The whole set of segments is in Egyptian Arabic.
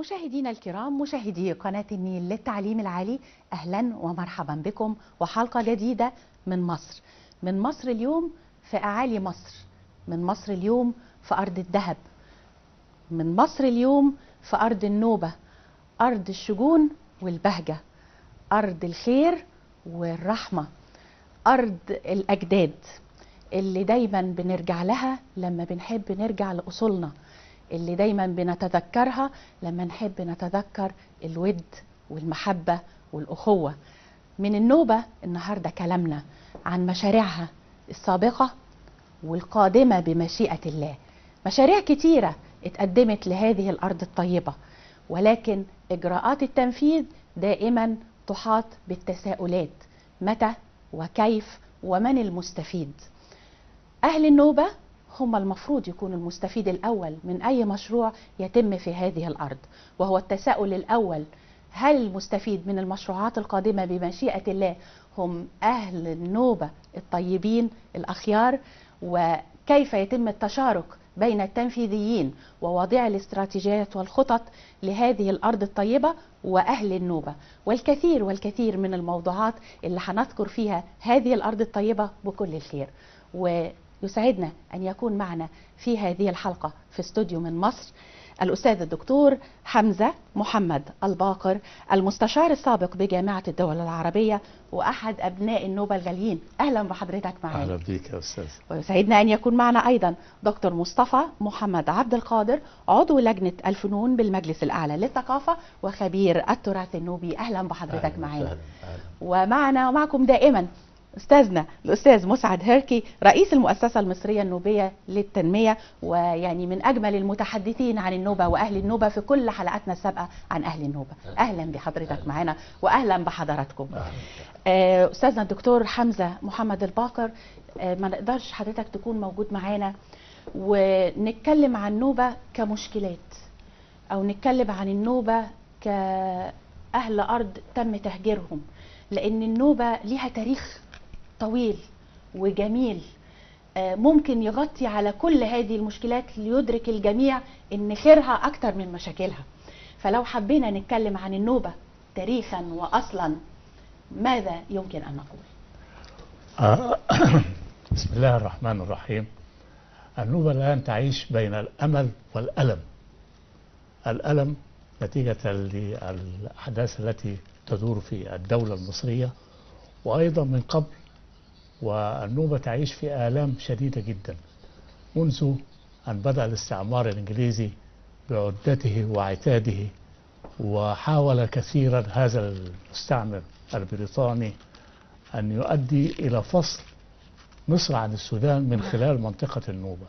مشاهدينا الكرام مشاهدي قناة النيل للتعليم العالي أهلا ومرحبا بكم وحلقة جديدة من مصر من مصر اليوم في أعالي مصر من مصر اليوم في أرض الذهب من مصر اليوم في أرض النوبة أرض الشجون والبهجة أرض الخير والرحمة أرض الأجداد اللي دايما بنرجع لها لما بنحب نرجع لأصولنا اللي دايما بنتذكرها لما نحب نتذكر الود والمحبة والأخوة من النوبة النهاردة كلامنا عن مشاريعها السابقة والقادمة بمشيئة الله مشاريع كتيرة اتقدمت لهذه الأرض الطيبة ولكن إجراءات التنفيذ دائما تحاط بالتساؤلات متى وكيف ومن المستفيد أهل النوبة هم المفروض يكون المستفيد الأول من أي مشروع يتم في هذه الأرض وهو التساؤل الأول هل المستفيد من المشروعات القادمة بمشيئة الله هم أهل النوبة الطيبين الأخيار وكيف يتم التشارك بين التنفيذيين وواضعي الاستراتيجيات والخطط لهذه الأرض الطيبة وأهل النوبة والكثير والكثير من الموضوعات اللي هنذكر فيها هذه الأرض الطيبة بكل الخير ويسعدنا أن يكون معنا في هذه الحلقة في استوديو من مصر الأستاذ الدكتور حمزة محمد الباقر المستشار السابق بجامعة الدول العربية وأحد أبناء النوبة الغاليين أهلا بحضرتك معنا اهلا بيك يا استاذ ويسعدنا أن يكون معنا أيضا دكتور مصطفى محمد عبد القادر عضو لجنة الفنون بالمجلس الأعلى للثقافة وخبير التراث النوبي أهلا بحضرتك أهلاً معنا وسهلاً. أهلاً. ومعنا ومعكم دائما استاذنا الاستاذ مسعد هيركي رئيس المؤسسه المصريه النوبيه للتنميه ويعني من اجمل المتحدثين عن النوبه واهل النوبه في كل حلقاتنا السابقه عن اهل النوبه اهلا بحضرتك معنا واهلا بحضراتكم أهلاً. آه، استاذنا الدكتور حمزه محمد الباقر آه، ما نقدرش حضرتك تكون موجود معانا ونتكلم عن النوبه كمشكلات او نتكلم عن النوبه كاهل ارض تم تهجيرهم لان النوبه ليها تاريخ طويل وجميل آه، ممكن يغطي على كل هذه المشكلات ليدرك الجميع ان خيرها اكتر من مشاكلها فلو حبينا نتكلم عن النوبه تاريخا واصلا ماذا يمكن ان نقول آه، بسم الله الرحمن الرحيم النوبة الآن تعيش بين الأمل والألم الألم نتيجة للأحداث التي تدور في الدولة المصرية وأيضا من قبل والنوبة تعيش في آلام شديدة جدا منذ أن بدأ الاستعمار الإنجليزي بعدته وعتاده وحاول كثيرا هذا المستعمر البريطاني أن يؤدي إلى فصل مصر عن السودان من خلال منطقة النوبة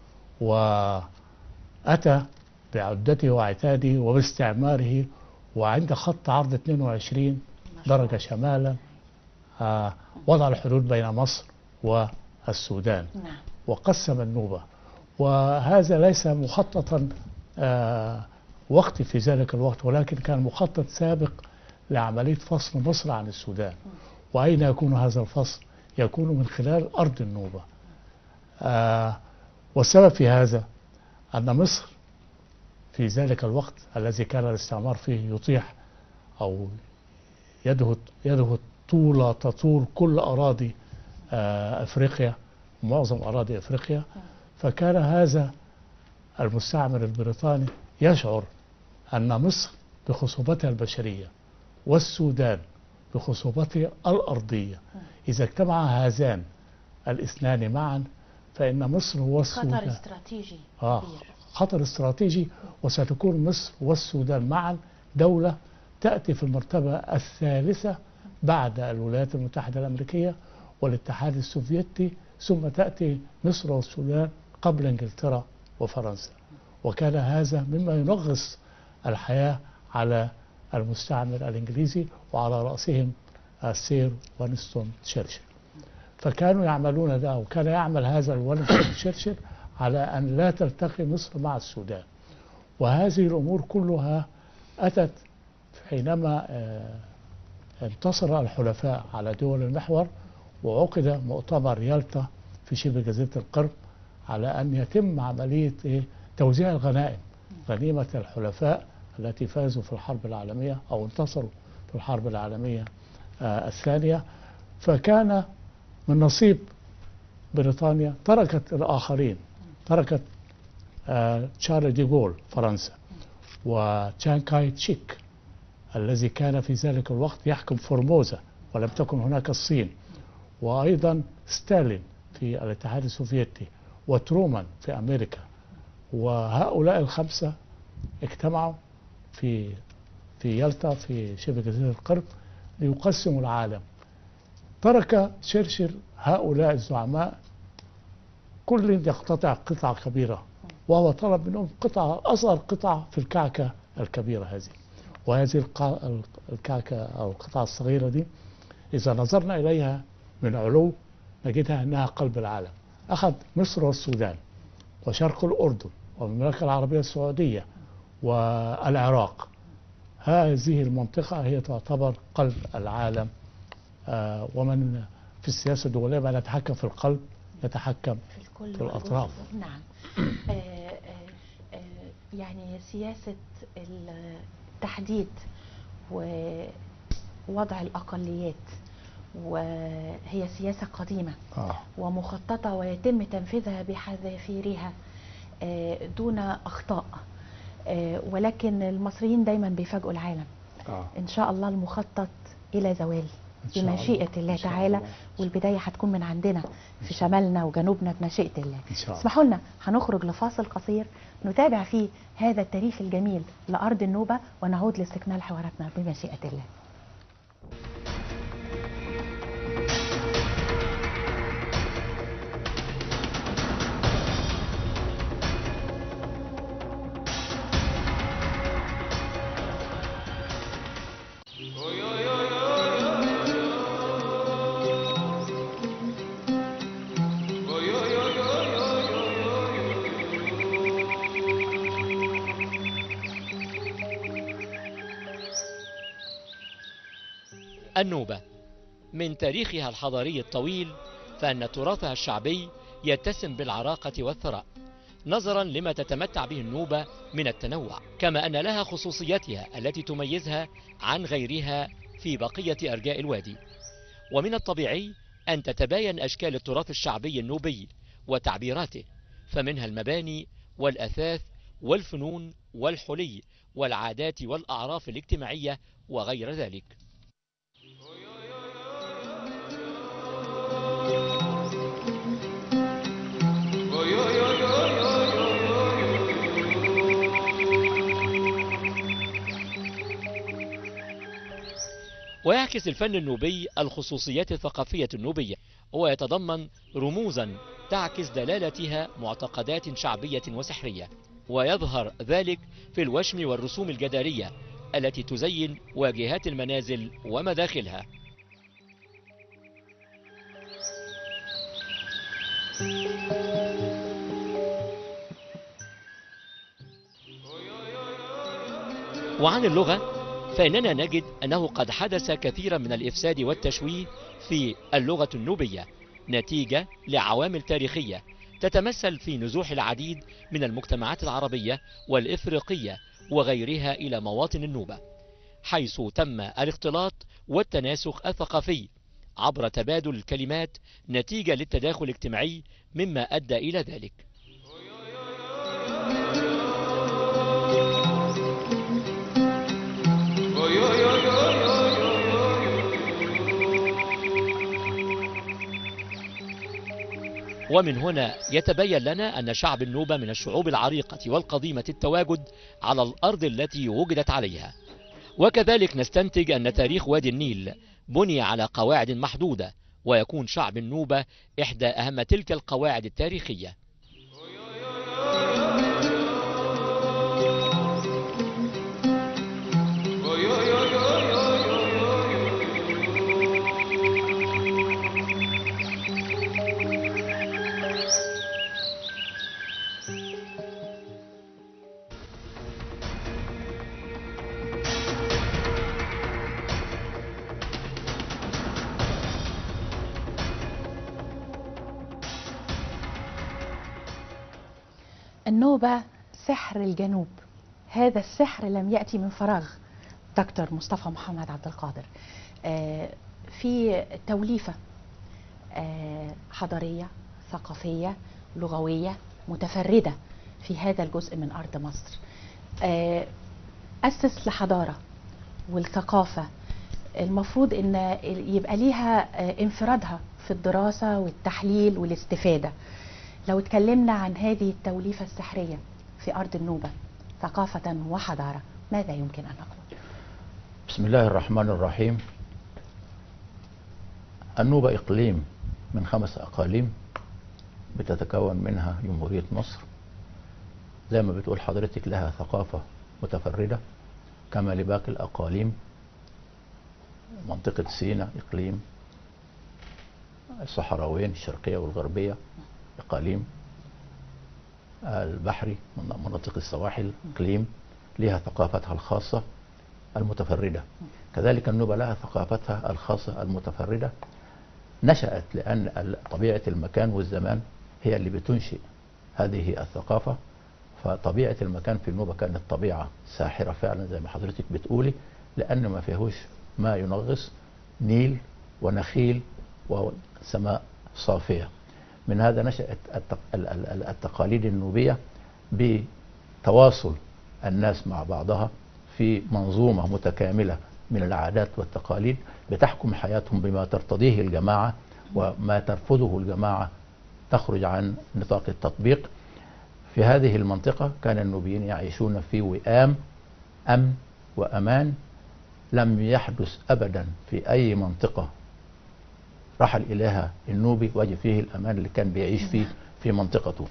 وأتى بعدته وعتاده وباستعماره وعند خط عرض 22 درجة شمالا آه، وضع الحدود بين مصر والسودان نعم وقسم النوبة وهذا ليس مخططا آه، وقت في ذلك الوقت ولكن كان مخطط سابق لعملية فصل مصر عن السودان وأين يكون هذا الفصل؟ يكون من خلال أرض النوبة آه، والسبب في هذا أن مصر في ذلك الوقت الذي كان الاستعمار فيه يطيح أو يده يده طول تطول كل أراضي آه، أفريقيا معظم أراضي أفريقيا فكان هذا المستعمر البريطاني يشعر أن مصر بخصوبتها البشرية والسودان بخصوبته الأرضية إذا اجتمع هذان الاثنان معا فإن مصر خطر والسودان استراتيجي آه كبير خطر استراتيجي وستكون مصر والسودان معا دولة تأتي في المرتبة الثالثة بعد الولايات المتحدة الأمريكية والاتحاد السوفيتي ثم تأتي مصر والسودان قبل انجلترا وفرنسا وكان هذا مما ينغص الحياة على المستعمر الإنجليزي وعلى رأسهم السير وينستون تشرشل فكانوا يعملون ده وكان يعمل هذا وينستون تشرشل على أن لا تلتقي مصر مع السودان وهذه الأمور كلها أتت حينما آه، انتصر الحلفاء على دول المحور وعقد مؤتمر يالطا في شبه جزيرة القرم على أن يتم عملية إيه؟ توزيع الغنائم غنيمة الحلفاء التي فازوا في الحرب العالمية أو انتصروا في الحرب العالمية آه، الثانية فكان من نصيب بريطانيا تركت الآخرين تركت آه، تشارل ديغول فرنسا وتشان كاي تشيك الذي كان في ذلك الوقت يحكم فورموزا ولم تكن هناك الصين وأيضا ستالين في الاتحاد السوفيتي وترومان في أمريكا وهؤلاء الخمسة اجتمعوا في في يلطا في شبه جزيرة القرب ليقسموا العالم ترك تشرشل هؤلاء الزعماء كل يقتطع قطعة كبيرة وهو طلب منهم قطعة أصغر قطعة في الكعكة الكبيرة هذه وهذه القا- الكعكة أو القطعة الصغيرة دي إذا نظرنا إليها من علو نجدها أنها قلب العالم أخذ مصر والسودان وشرق الأردن والمملكة العربية السعودية والعراق هذه المنطقة هي تعتبر قلب العالم آه، ومن في السياسة الدولية ما يتحكم في القلب يتحكم في الكل في الأطراف. والجزء. نعم آه، آه، آه، يعني سياسة التحديد ووضع الأقليات وهي سياسة قديمة آه. ومخططة ويتم تنفيذها بحذافيرها آه، دون أخطاء آه، ولكن المصريين دايما بيفاجئوا العالم آه. إن شاء الله المخطط إلى زوال إن شاء الله. بمشيئة الله إن شاء تعالى الله. والبداية هتكون من عندنا في شمالنا وجنوبنا بمشيئة الله إن شاء الله. اسمحوا لنا هنخرج لفاصل قصير نتابع فيه هذا التاريخ الجميل لأرض النوبة ونعود لاستكمال حواراتنا بمشيئة الله النوبة من تاريخها الحضاري الطويل فأن تراثها الشعبي يتسم بالعراقة والثراء نظرا لما تتمتع به النوبة من التنوع كما أن لها خصوصياتها التي تميزها عن غيرها في بقية أرجاء الوادي ومن الطبيعي أن تتباين أشكال التراث الشعبي النوبي وتعبيراته فمنها المباني والأثاث والفنون والحلي والعادات والأعراف الاجتماعية وغير ذلك ويعكس الفن النوبي الخصوصيات الثقافية النوبية ويتضمن رموزا تعكس دلالتها معتقدات شعبية وسحرية ويظهر ذلك في الوشم والرسوم الجدارية التي تزين واجهات المنازل ومداخلها وعن اللغة فإننا نجد أنه قد حدث كثيرا من الإفساد والتشويه في اللغة النوبية نتيجة لعوامل تاريخية تتمثل في نزوح العديد من المجتمعات العربية والإفريقية وغيرها إلى مواطن النوبة حيث تم الاختلاط والتناسخ الثقافي عبر تبادل الكلمات نتيجة للتداخل الاجتماعي مما أدى إلى ذلك ومن هنا يتبين لنا أن شعب النوبة من الشعوب العريقة والقديمة التواجد على الأرض التي وجدت عليها وكذلك نستنتج أن تاريخ وادي النيل بني على قواعد محدودة ويكون شعب النوبة إحدى أهم تلك القواعد التاريخية النوبة سحر الجنوب هذا السحر لم يأتي من فراغ دكتور مصطفى محمد عبد القادر آه، في توليفة آه، حضارية ثقافية لغوية متفردة في هذا الجزء من أرض مصر آه، أسس لحضارة والثقافة المفروض ان يبقى ليها آه، انفرادها في الدراسة والتحليل والاستفادة لو اتكلمنا عن هذه التوليفة السحرية في أرض النوبة ثقافة وحضارة ماذا يمكن أن نقول؟ بسم الله الرحمن الرحيم النوبة إقليم من خمس أقاليم بتتكون منها جمهورية مصر زي ما بتقول حضرتك لها ثقافة متفردة كما لباقي الأقاليم منطقة سيناء إقليم الصحراوين الشرقية والغربية إقاليم البحري من- مناطق السواحل إقليم لها ثقافتها الخاصة المتفردة كذلك النوبة لها ثقافتها الخاصة المتفردة نشأت لأن ال- طبيعة المكان والزمان هي اللي بتنشئ هذه الثقافة فطبيعة المكان في النوبة كانت طبيعة ساحرة فعلا زي ما حضرتك بتقولي لأن ما فيهوش ما ينغص نيل ونخيل وسماء صافية من هذا نشأت التق- ال- ال- ال- التقاليد النوبية بتواصل الناس مع بعضها في منظومة متكاملة من العادات والتقاليد بتحكم حياتهم بما ترتضيه الجماعة وما ترفضه الجماعة تخرج عن نطاق التطبيق في هذه المنطقة كان النوبيين يعيشون في وئام أمن وأمان لم يحدث أبدا في أي منطقة رحل إليها النوبي وجد فيه الأمان اللي كان بيعيش فيه في منطقته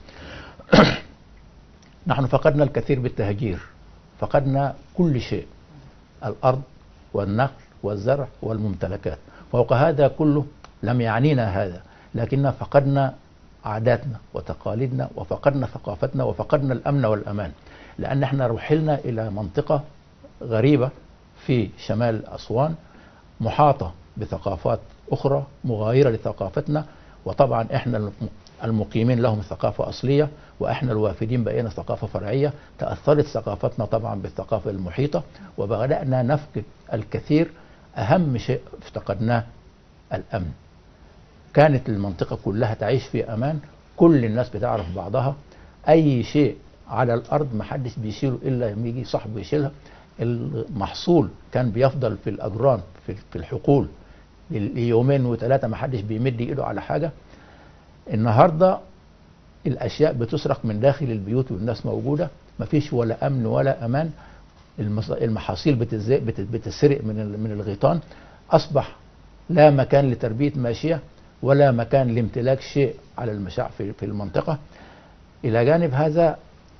نحن فقدنا الكثير بالتهجير فقدنا كل شيء الأرض والنقل والزرع والممتلكات فوق هذا كله لم يعنينا هذا لكننا فقدنا عاداتنا وتقاليدنا وفقدنا ثقافتنا وفقدنا الأمن والأمان لأن احنا رحلنا إلى منطقة غريبة في شمال أسوان محاطة بثقافات أخرى مغايرة لثقافتنا وطبعا احنا الم- المقيمين لهم ثقافة أصلية وإحنا الوافدين بقينا ثقافة فرعية تأثرت ثقافتنا طبعا بالثقافة المحيطة وبدأنا نفقد الكثير أهم شيء افتقدناه الأمن كانت المنطقة كلها تعيش في أمان كل الناس بتعرف بعضها أي شيء على الأرض محدش بيشيله إلا لما يجي صاحبه يشيلها المحصول كان بيفضل في الأجران في في الحقول ليومين وثلاثة محدش بيمد إيده على حاجة النهاردة الأشياء بتسرق من داخل البيوت والناس موجودة مفيش ولا أمن ولا أمان المص- المحاصيل بتز- بت- بتسرق من ال- من الغيطان أصبح لا مكان لتربية ماشية ولا مكان لامتلاك شيء على المشاع في في المنطقة إلى جانب هذا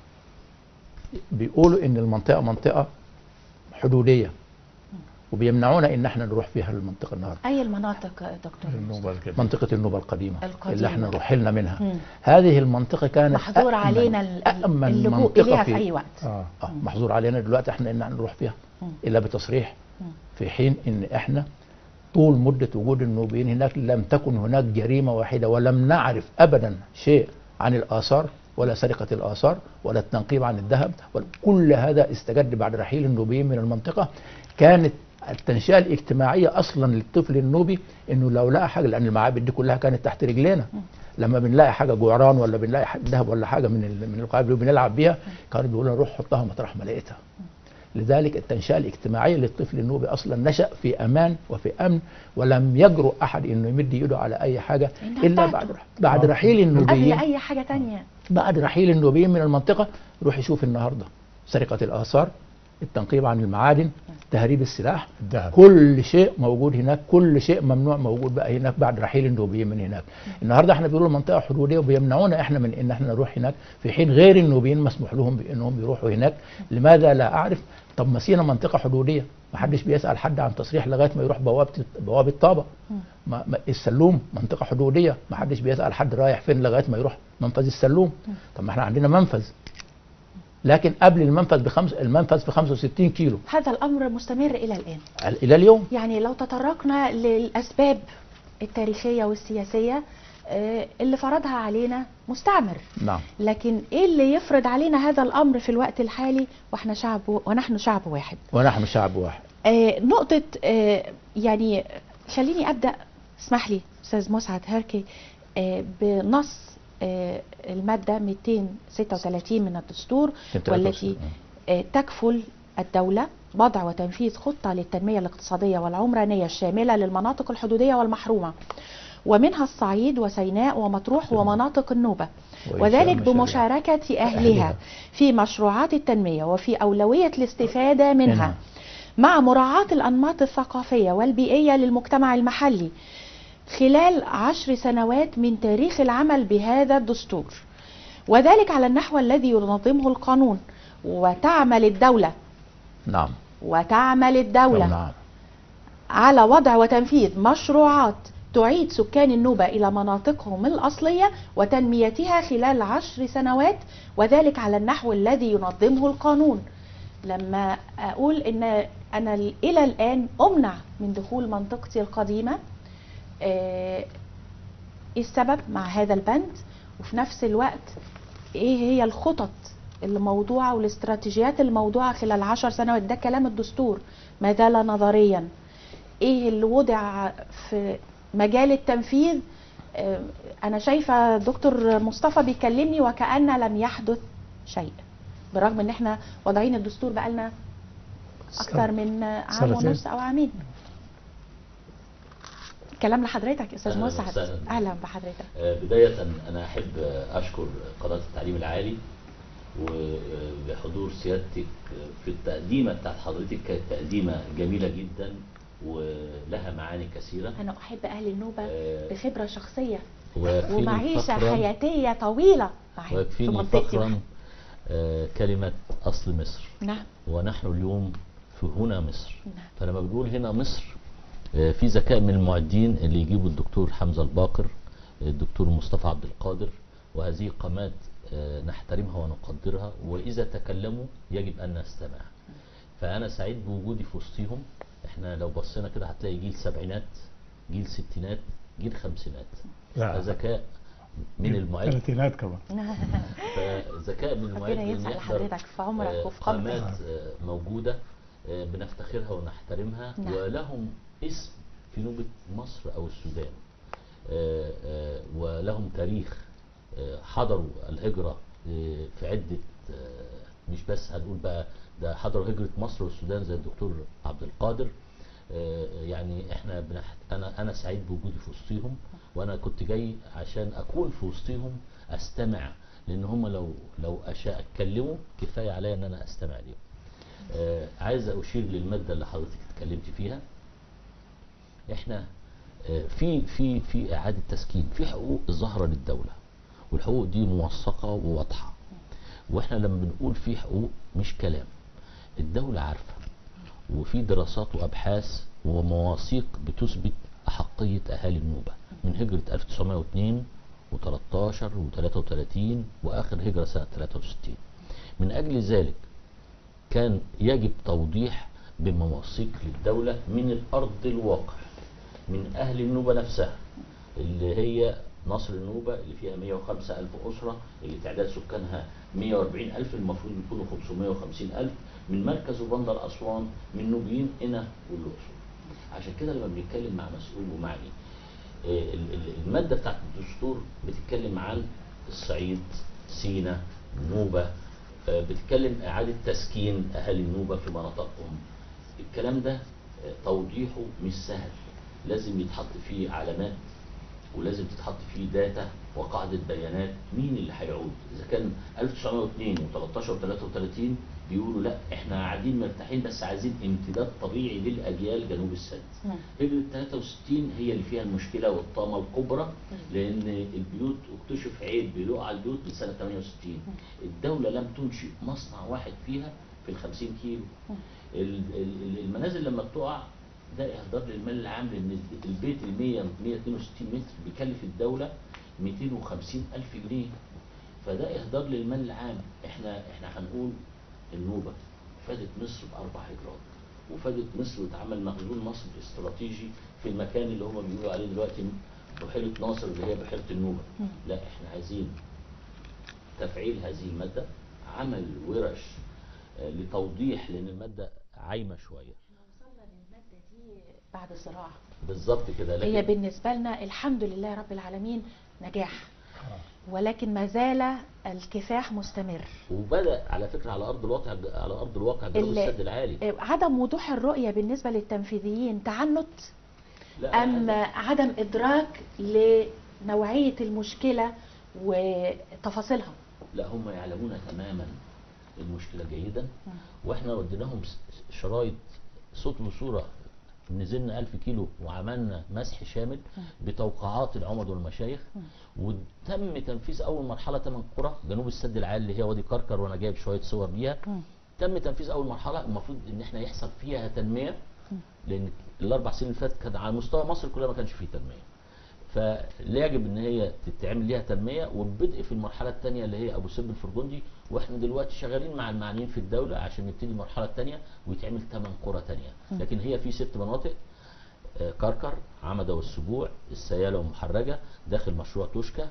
بيقولوا إن المنطقة منطقة حدودية وبيمنعونا إن احنا نروح فيها المنطقة النهاردة أي المناطق يا دكتور النوبة القديمة. منطقة النوبة القديمة, القديمة. اللي احنا رحلنا منها مم. هذه المنطقة كانت محظور أأمن- علينا ال- ال- أأمن اللجوء منطقة إليها في أي وقت آه. آه محظور علينا دلوقتي احنا ان احنا نروح فيها مم. الا بتصريح مم. في حين ان احنا طول مدة وجود النوبيين هناك لم تكن هناك جريمة واحدة ولم نعرف ابدا شيء عن الاثار ولا سرقة الاثار ولا التنقيب عن الذهب ولا كل هذا استجد بعد رحيل النوبيين من المنطقة كانت التنشئة الاجتماعية اصلا للطفل النوبي انه لو لقى حاجة لان المعابد دي كلها كانت تحت رجلينا لما بنلاقي حاجة جعران ولا بنلاقي حاجة ذهب ولا حاجة من ال- من القواعد اللي بنلعب بيها كانوا بيقولوا روح حطها مطرح ما لقيتها لذلك التنشئة الاجتماعية للطفل النوبي أصلا نشأ في أمان وفي أمن ولم يجرؤ أحد إنه يمد إيده على أي حاجة إنها إلا بتاعته. بعد بعد رحيل قبل النوبيين أي حاجة تانية بعد رحيل النوبيين من المنطقة روح يشوف النهاردة سرقة الآثار التنقيب عن المعادن تهريب السلاح الذهب. كل شيء موجود هناك كل شيء ممنوع موجود بقى هناك بعد رحيل النوبيين من هناك النهارده احنا بيقولوا منطقه حدوديه وبيمنعونا احنا من ان احنا نروح هناك في حين غير النوبيين مسموح لهم بانهم يروحوا هناك لماذا لا اعرف طب ما سينا منطقه حدوديه ما حدش بيسال حد عن تصريح لغايه ما يروح بوابه بوابه طابه ما ما السلوم منطقه حدوديه ما حدش بيسال حد رايح فين لغايه ما يروح منفذ السلوم طب ما احنا عندنا منفذ لكن قبل المنفذ بخمس المنفذ في 65 كيلو هذا الأمر مستمر إلى الآن الى اليوم يعني لو تطرقنا للأسباب التاريخية والسياسية آه، اللي فرضها علينا مستعمر نعم لكن ايه اللي يفرض علينا هذا الامر في الوقت الحالي واحنا شعب ونحن شعب واحد ونحن شعب واحد آه، نقطة آه، يعني خليني أبدأ اسمح لي أستاذ مسعد هركي آه، بنص آه، المادة 236 من الدستور والتي آه، تكفل الدولة وضع وتنفيذ خطة للتنمية الاقتصادية والعمرانية الشاملة للمناطق الحدودية والمحرومة ومنها الصعيد وسيناء ومطروح ومناطق النوبة وإنشاء وذلك مشاريع. بمشاركة أهلها أهلها. في مشروعات التنمية وفي أولوية الاستفادة منها منها. مع مراعاة الأنماط الثقافية والبيئية للمجتمع المحلي خلال عشر سنوات من تاريخ العمل بهذا الدستور وذلك على النحو الذي ينظمه القانون وتعمل الدولة نعم وتعمل الدولة نعم على وضع وتنفيذ مشروعات تعيد سكان النوبة إلى مناطقهم الأصلية وتنميتها خلال عشر سنوات وذلك على النحو الذي ينظمه القانون لما أقول إن أنا إلى الآن أمنع من دخول منطقتي القديمة آه، إيه السبب مع هذا البند وفي نفس الوقت إيه هي الخطط اللي موضوعة والاستراتيجيات الموضوعة خلال عشر سنوات ده كلام الدستور ما زال نظريا ايه اللي وضع في مجال التنفيذ آه، انا شايفه دكتور مصطفى بيكلمني وكأن لم يحدث شيء برغم ان احنا واضعين الدستور بقالنا اكتر من عام سنتين. ونص او عامين كلام لحضرتك يا استاذ أهلاً مسعد وسهلاً. اهلا بحضرتك آه، بداية أنا أحب أشكر قناة التعليم العالي وبحضور سيادتك في التقديمة بتاعت حضرتك كانت تقديمة جميلة جدا ولها معاني كثيرة انا احب اهل النوبه آه، بخبره شخصيه ويكفيني ومعيشه فخراً- حياتيه طويله معي في ويكفيني منطقتي فخرا آه، كلمة أصل مصر نعم ونحن اليوم في هنا مصر نعم فلما بنقول هنا مصر آه، في ذكاء من المعدين اللي يجيبوا الدكتور حمزة الباقر الدكتور مصطفى عبد القادر وهذه قامات آه، نحترمها ونقدرها وإذا تكلموا يجب أن نستمع فأنا سعيد بوجودي في وسطهم احنا لو بصينا كده هتلاقي جيل سبعينات جيل ستينات جيل خمسينات لا ذكاء من المعد ثلاثينات كمان فذكاء من المعد ربنا إن يسعد يقدر حضرتك في عمرك آه، وفي قامات قامتك آه، موجودة آه، بنفتخرها ونحترمها نعم. ولهم اسم في نوبة مصر أو السودان آه، آه، ولهم تاريخ آه، حضروا الهجرة آه، في عدة آه، مش بس هنقول بقى ده حضروا هجرة مصر والسودان زي الدكتور عبد القادر آه، يعني احنا بنحت... انا انا سعيد بوجودي في وسطهم وانا كنت جاي عشان اكون في وسطهم استمع لان هم لو لو اشاء اتكلموا كفايه عليا ان انا استمع ليهم. آه عايز اشير للماده اللي حضرتك اتكلمت فيها. احنا آه في في في اعاده تسكين في حقوق ظاهره للدوله والحقوق دي موثقه وواضحه. واحنا لما بنقول في حقوق مش كلام. الدوله عارفه وفي دراسات وابحاث ومواثيق بتثبت احقيه اهالي النوبه من هجره 1902 و13 و33 واخر هجره سنه 63 من اجل ذلك كان يجب توضيح بمواثيق للدوله من الارض الواقع من اهل النوبه نفسها اللي هي نصر النوبة اللي فيها 105 ألف أسرة اللي تعداد سكانها 140 ألف المفروض يكونوا 550 ألف من مركز وبندر أسوان من نوبيين هنا والأقصر عشان كده لما بنتكلم مع مسؤول ومعني آه، ال- ال- المادة بتاعت الدستور بتتكلم عن الصعيد سينا النوبة آه، بتتكلم إعادة تسكين أهالي النوبة في مناطقهم الكلام ده آه، توضيحه مش سهل لازم يتحط فيه علامات ولازم تتحط فيه داتا وقاعدة بيانات مين اللي هيعود إذا كان 1902 و13 و33 بيقولوا لا احنا قاعدين مرتاحين بس عايزين امتداد طبيعي للأجيال جنوب السد نعم. هجرة 63 هي اللي فيها المشكلة والطامة الكبرى لأن البيوت اكتشف عيب بيقع على البيوت من سنة 68 الدولة لم تنشئ مصنع واحد فيها في ال 50 كيلو ال- ال- المنازل لما بتقع ده اهدار للمال العام لان البيت ال 100 162 متر بيكلف الدوله 250 الف جنيه فده اهدار للمال العام احنا احنا هنقول النوبه فادت مصر باربع هجرات وفادت مصر واتعمل مخزون مصر استراتيجي في المكان اللي هم بيقولوا عليه دلوقتي بحيره ناصر اللي هي بحيره النوبه لا احنا عايزين تفعيل هذه الماده عمل ورش آه، لتوضيح لان الماده عايمه شويه بعد صراع بالظبط كده هي لكن بالنسبة لنا الحمد لله رب العالمين نجاح ولكن ما زال الكفاح مستمر وبدا على فكره على ارض الواقع على ارض الواقع جنوب ال- السد العالي عدم وضوح الرؤية بالنسبة للتنفيذيين تعنت لا أم أنا- عدم إدراك لنوعية المشكلة وتفاصيلها لا هم يعلمون تماما المشكله جيدا واحنا وديناهم س- شرايط صوت وصوره نزلنا 1000 كيلو وعملنا مسح شامل بتوقعات العمد والمشايخ وتم تنفيذ اول مرحله 8 قرى جنوب السد العالي اللي هي وادي كركر وانا جايب شويه صور ليها تم تنفيذ اول مرحله المفروض ان احنا يحصل فيها تنميه لان الاربع سنين اللي فاتت كان على مستوى مصر كلها ما كانش فيه تنميه فلا يجب ان هي تتعمل ليها تنميه والبدء في المرحله الثانيه اللي هي ابو سمبل الفرجندي واحنا دلوقتي شغالين مع المعنيين في الدوله عشان نبتدي المرحله الثانيه ويتعمل ثمان قرى ثانيه لكن هي في ست مناطق آه، كركر عمده والسبوع السياله ومحرجه داخل مشروع توشكا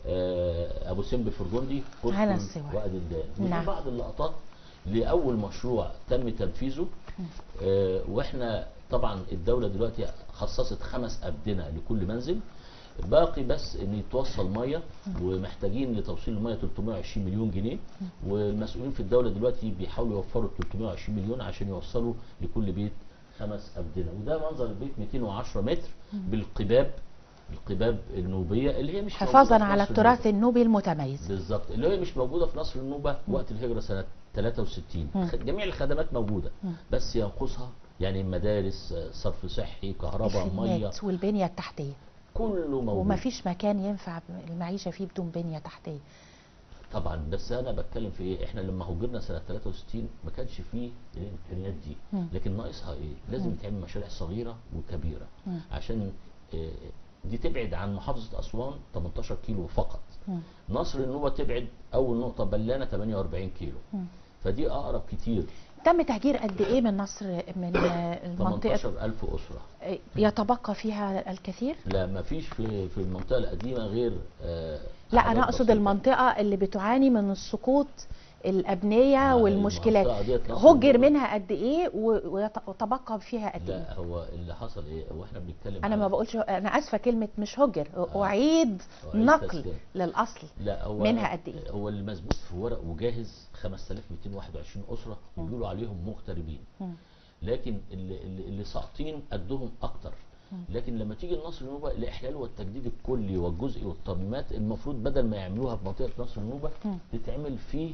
آه، ابو سمبل فرجندي على قرطن السواح. وادي الدان ودي نعم. بعض اللقطات لاول مشروع تم تنفيذه آه، واحنا طبعا الدوله دلوقتي خصصت خمس ابدنه لكل منزل باقي بس ان يتوصل ميه ومحتاجين لتوصيل الميه 320 مليون جنيه والمسؤولين في الدوله دلوقتي بيحاولوا يوفروا 320 مليون عشان يوصلوا لكل بيت خمس ابدنه وده منظر البيت 210 متر بالقباب القباب النوبيه اللي هي مش موجودة حفاظا في على مصر التراث النوبي المتميز بالظبط اللي هي مش موجوده في نصر النوبه وقت الهجره سنه 63 خ- جميع الخدمات موجوده بس ينقصها يعني مدارس آه، صرف صحي كهرباء ميه الخدمات والبنية التحتية كله موجود وما فيش مكان ينفع المعيشة فيه بدون بنية تحتية طبعا بس انا بتكلم في ايه احنا لما هجرنا سنه 63 ما كانش فيه الامكانيات دي لكن ناقصها ايه لازم يتعمل مشاريع صغيره وكبيره عشان آه، دي تبعد عن محافظه اسوان 18 كيلو فقط نصر النوبه تبعد اول نقطه بلانه 48 كيلو فدي اقرب كتير تم تهجير قد ايه من مصر من آه، المنطقة 18000 اسره آه، يتبقى فيها الكثير لا ما فيش في في المنطقه القديمه غير آه لا أعداد انا اقصد بسيطة. المنطقة اللي بتعاني من السقوط الأبنية ما والمشكلات المنطقة ديت نصر هجر النوبة. منها قد ايه و- ويت- وتبقى فيها قد ايه لا هو اللي حصل ايه واحنا بنتكلم انا على- ما بقولش انا اسفه كلمه مش هجر اعيد أعيد نقل تسكين. للاصل لا هو منها قد إيه؟ هو اللي مثبوت في ورق وجاهز 5221 اسره وبيقولوا عليهم مغتربين لكن اللي, اللي, اللي ساقطين قدهم اكتر لكن لما تيجي لنصر النوبه الاحلال والتجديد الكلي والجزئي والترميمات المفروض بدل ما يعملوها في منطقه نصر النوبه تتعمل في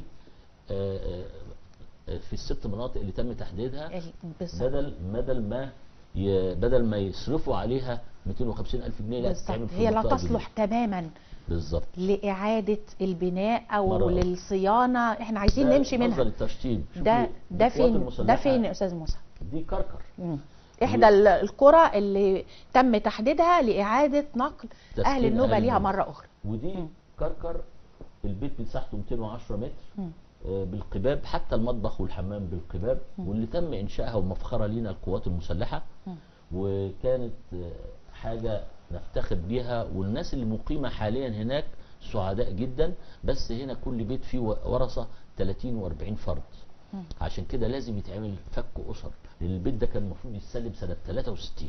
آه، آه، في الست مناطق اللي تم تحديدها ال- بالظبط بدل بدل ما ي- بدل ما يصرفوا عليها 250 الف جنيه لا بالظبط تتعمل في هي لا منطقة تصلح تماما بالظبط لاعاده البناء او مرة أخرى. للصيانه احنا عايزين ده نمشي منظر منها التشطيب شوفي ده ده القوات فين ده المسلحة فين يا استاذ موسى دي كركر مم. احدى ال- القرى اللي تم تحديدها لاعاده نقل تسكين اهل النوبه أهل ليها النوبة. مره اخرى ودي مم. كركر البيت مساحته 210 متر مم. آه، بالقباب حتى المطبخ والحمام بالقباب واللي تم انشائها ومفخره لينا القوات المسلحه مم. وكانت آه، حاجه نفتخر بيها والناس اللي مقيمه حاليا هناك سعداء جدا بس هنا كل بيت فيه ورثه 30 و40 فرد عشان كده لازم يتعمل فك اسر لان البيت ده كان المفروض يتسلم سنه 63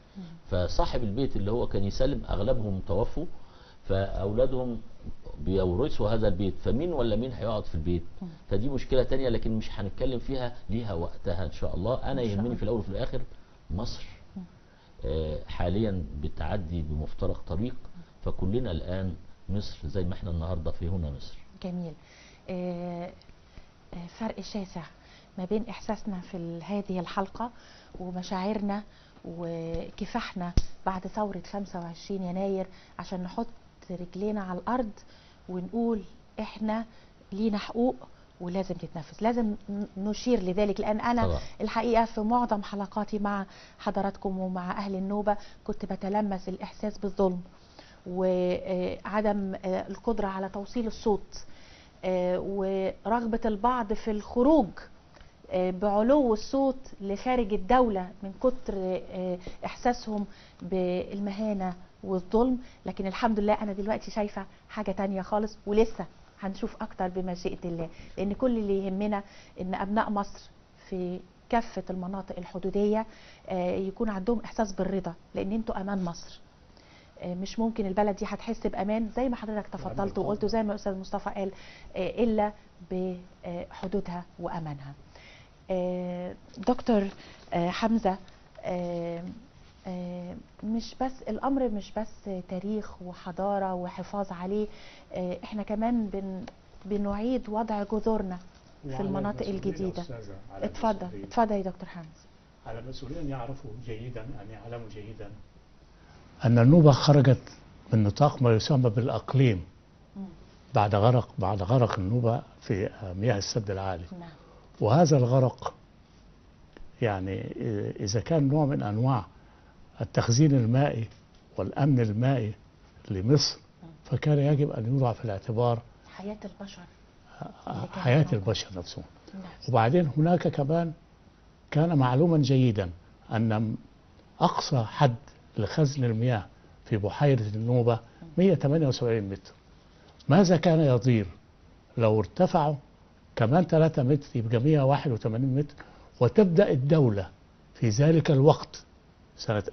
فصاحب البيت اللي هو كان يسلم اغلبهم توفوا فاولادهم بيورثوا هذا البيت فمين ولا مين هيقعد في البيت فدي مشكله تانية لكن مش هنتكلم فيها ليها وقتها ان شاء الله انا إن شاء يهمني الله. في الاول وفي الاخر مصر آه، حاليا بتعدي بمفترق طريق فكلنا الان مصر زي ما احنا النهارده في هنا مصر جميل آه، آه، فرق شاسع ما بين احساسنا في ال- هذه الحلقه ومشاعرنا وكفاحنا بعد ثوره 25 يناير عشان نحط رجلينا على الارض ونقول احنا لينا حقوق ولازم تتنفذ لازم ن- نشير لذلك لان انا طبعا. الحقيقه في معظم حلقاتي مع حضراتكم ومع اهل النوبه كنت بتلمس الاحساس بالظلم وعدم القدره على توصيل الصوت آه، ورغبه البعض في الخروج آه، بعلو الصوت لخارج الدوله من كتر آه، احساسهم بالمهانه والظلم لكن الحمد لله انا دلوقتي شايفه حاجه تانية خالص ولسه هنشوف اكتر بمشيئه الله لان كل اللي يهمنا ان ابناء مصر في كافه المناطق الحدوديه آه، يكون عندهم احساس بالرضا لان انتوا امان مصر آه، مش ممكن البلد دي هتحس بامان زي ما حضرتك تفضلت وقلت زي ما استاذ مصطفى قال آه، الا بحدودها وامانها آه، دكتور آه، حمزه آه، آه، مش بس الامر مش بس تاريخ وحضاره وحفاظ عليه آه، احنا كمان بن بنعيد وضع جذورنا في وعلى المناطق المسؤولين يا الجديده أستاذة، على اتفضل المسؤولين. اتفضل يا دكتور حمزه على المسؤولين أن يعرفوا جيدا أن يعلموا جيدا أن النوبة خرجت من نطاق ما يسمى بالأقليم بعد غرق بعد غرق النوبة في مياه السد العالي نعم وهذا الغرق يعني إذا كان نوع من أنواع التخزين المائي والأمن المائي لمصر فكان يجب أن يوضع في الاعتبار حياه البشر اللي كانت حياة موجودة. البشر نفسهم نعم وبعدين هناك كمان كان معلوما جيدا أن أقصى حد لخزن المياه في بحيرة النوبة 178 متر ماذا كان يضير لو ارتفعوا كمان 3 متر يبقى 181 متر وتبدأ الدولة في ذلك الوقت سنة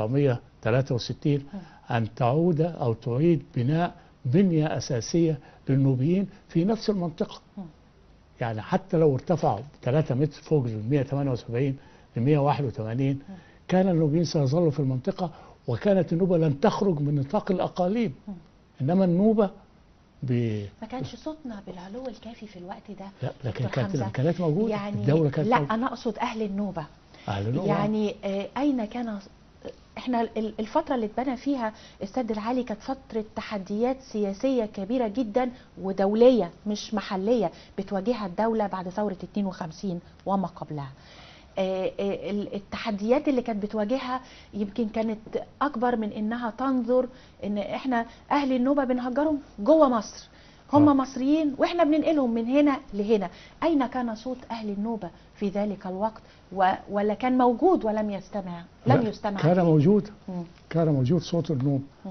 1963 أن تعود أو تعيد بناء بنية أساسية للنوبيين في نفس المنطقة يعني حتى لو ارتفعوا 3 متر فوق ال 178 ل 181 كان النوبيين سيظلوا في المنطقة وكانت النوبة لن تخرج من نطاق الأقاليم إنما النوبة ب... ما كانش صوتنا بالعلو الكافي في الوقت ده لا لكن دكتور كانت حمزة. الإمكانيات موجودة يعني الدولة كانت لا موجودة. انا اقصد اهل النوبه أهل النوبة يعني آه، اين كان احنا ال- الفترة اللي اتبنى فيها السد العالي كانت فترة تحديات سياسية كبيرة جدا ودولية مش محلية بتواجهها الدولة بعد ثورة 52 وما قبلها. آه، آه، ال- التحديات اللي كانت بتواجهها يمكن كانت اكبر من انها تنظر ان احنا اهل النوبة بنهجرهم جوه مصر هم آه. مصريين واحنا بننقلهم من هنا لهنا اين كان صوت اهل النوبة في ذلك الوقت و... ولا كان موجود ولم يستمع لم لا، يستمع كان إليه؟ موجود مم. كان موجود صوت النوبة مم.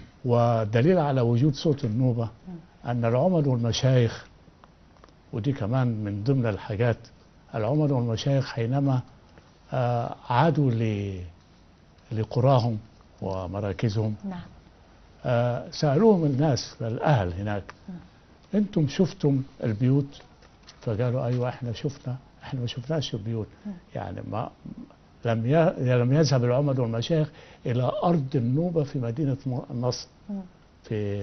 ودليل على وجود صوت النوبة أن العمد والمشايخ ودي كمان من ضمن الحاجات العمد والمشايخ حينما آه، عادوا ل- لقراهم ومراكزهم نعم آه، سألوهم الناس الأهل هناك أنتم شفتم البيوت فقالوا أيوة إحنا شفنا إحنا ما شفناش البيوت يعني ما لم ي- لم يذهب العمد والمشايخ إلى أرض النوبة في مدينة م- نصر مم. في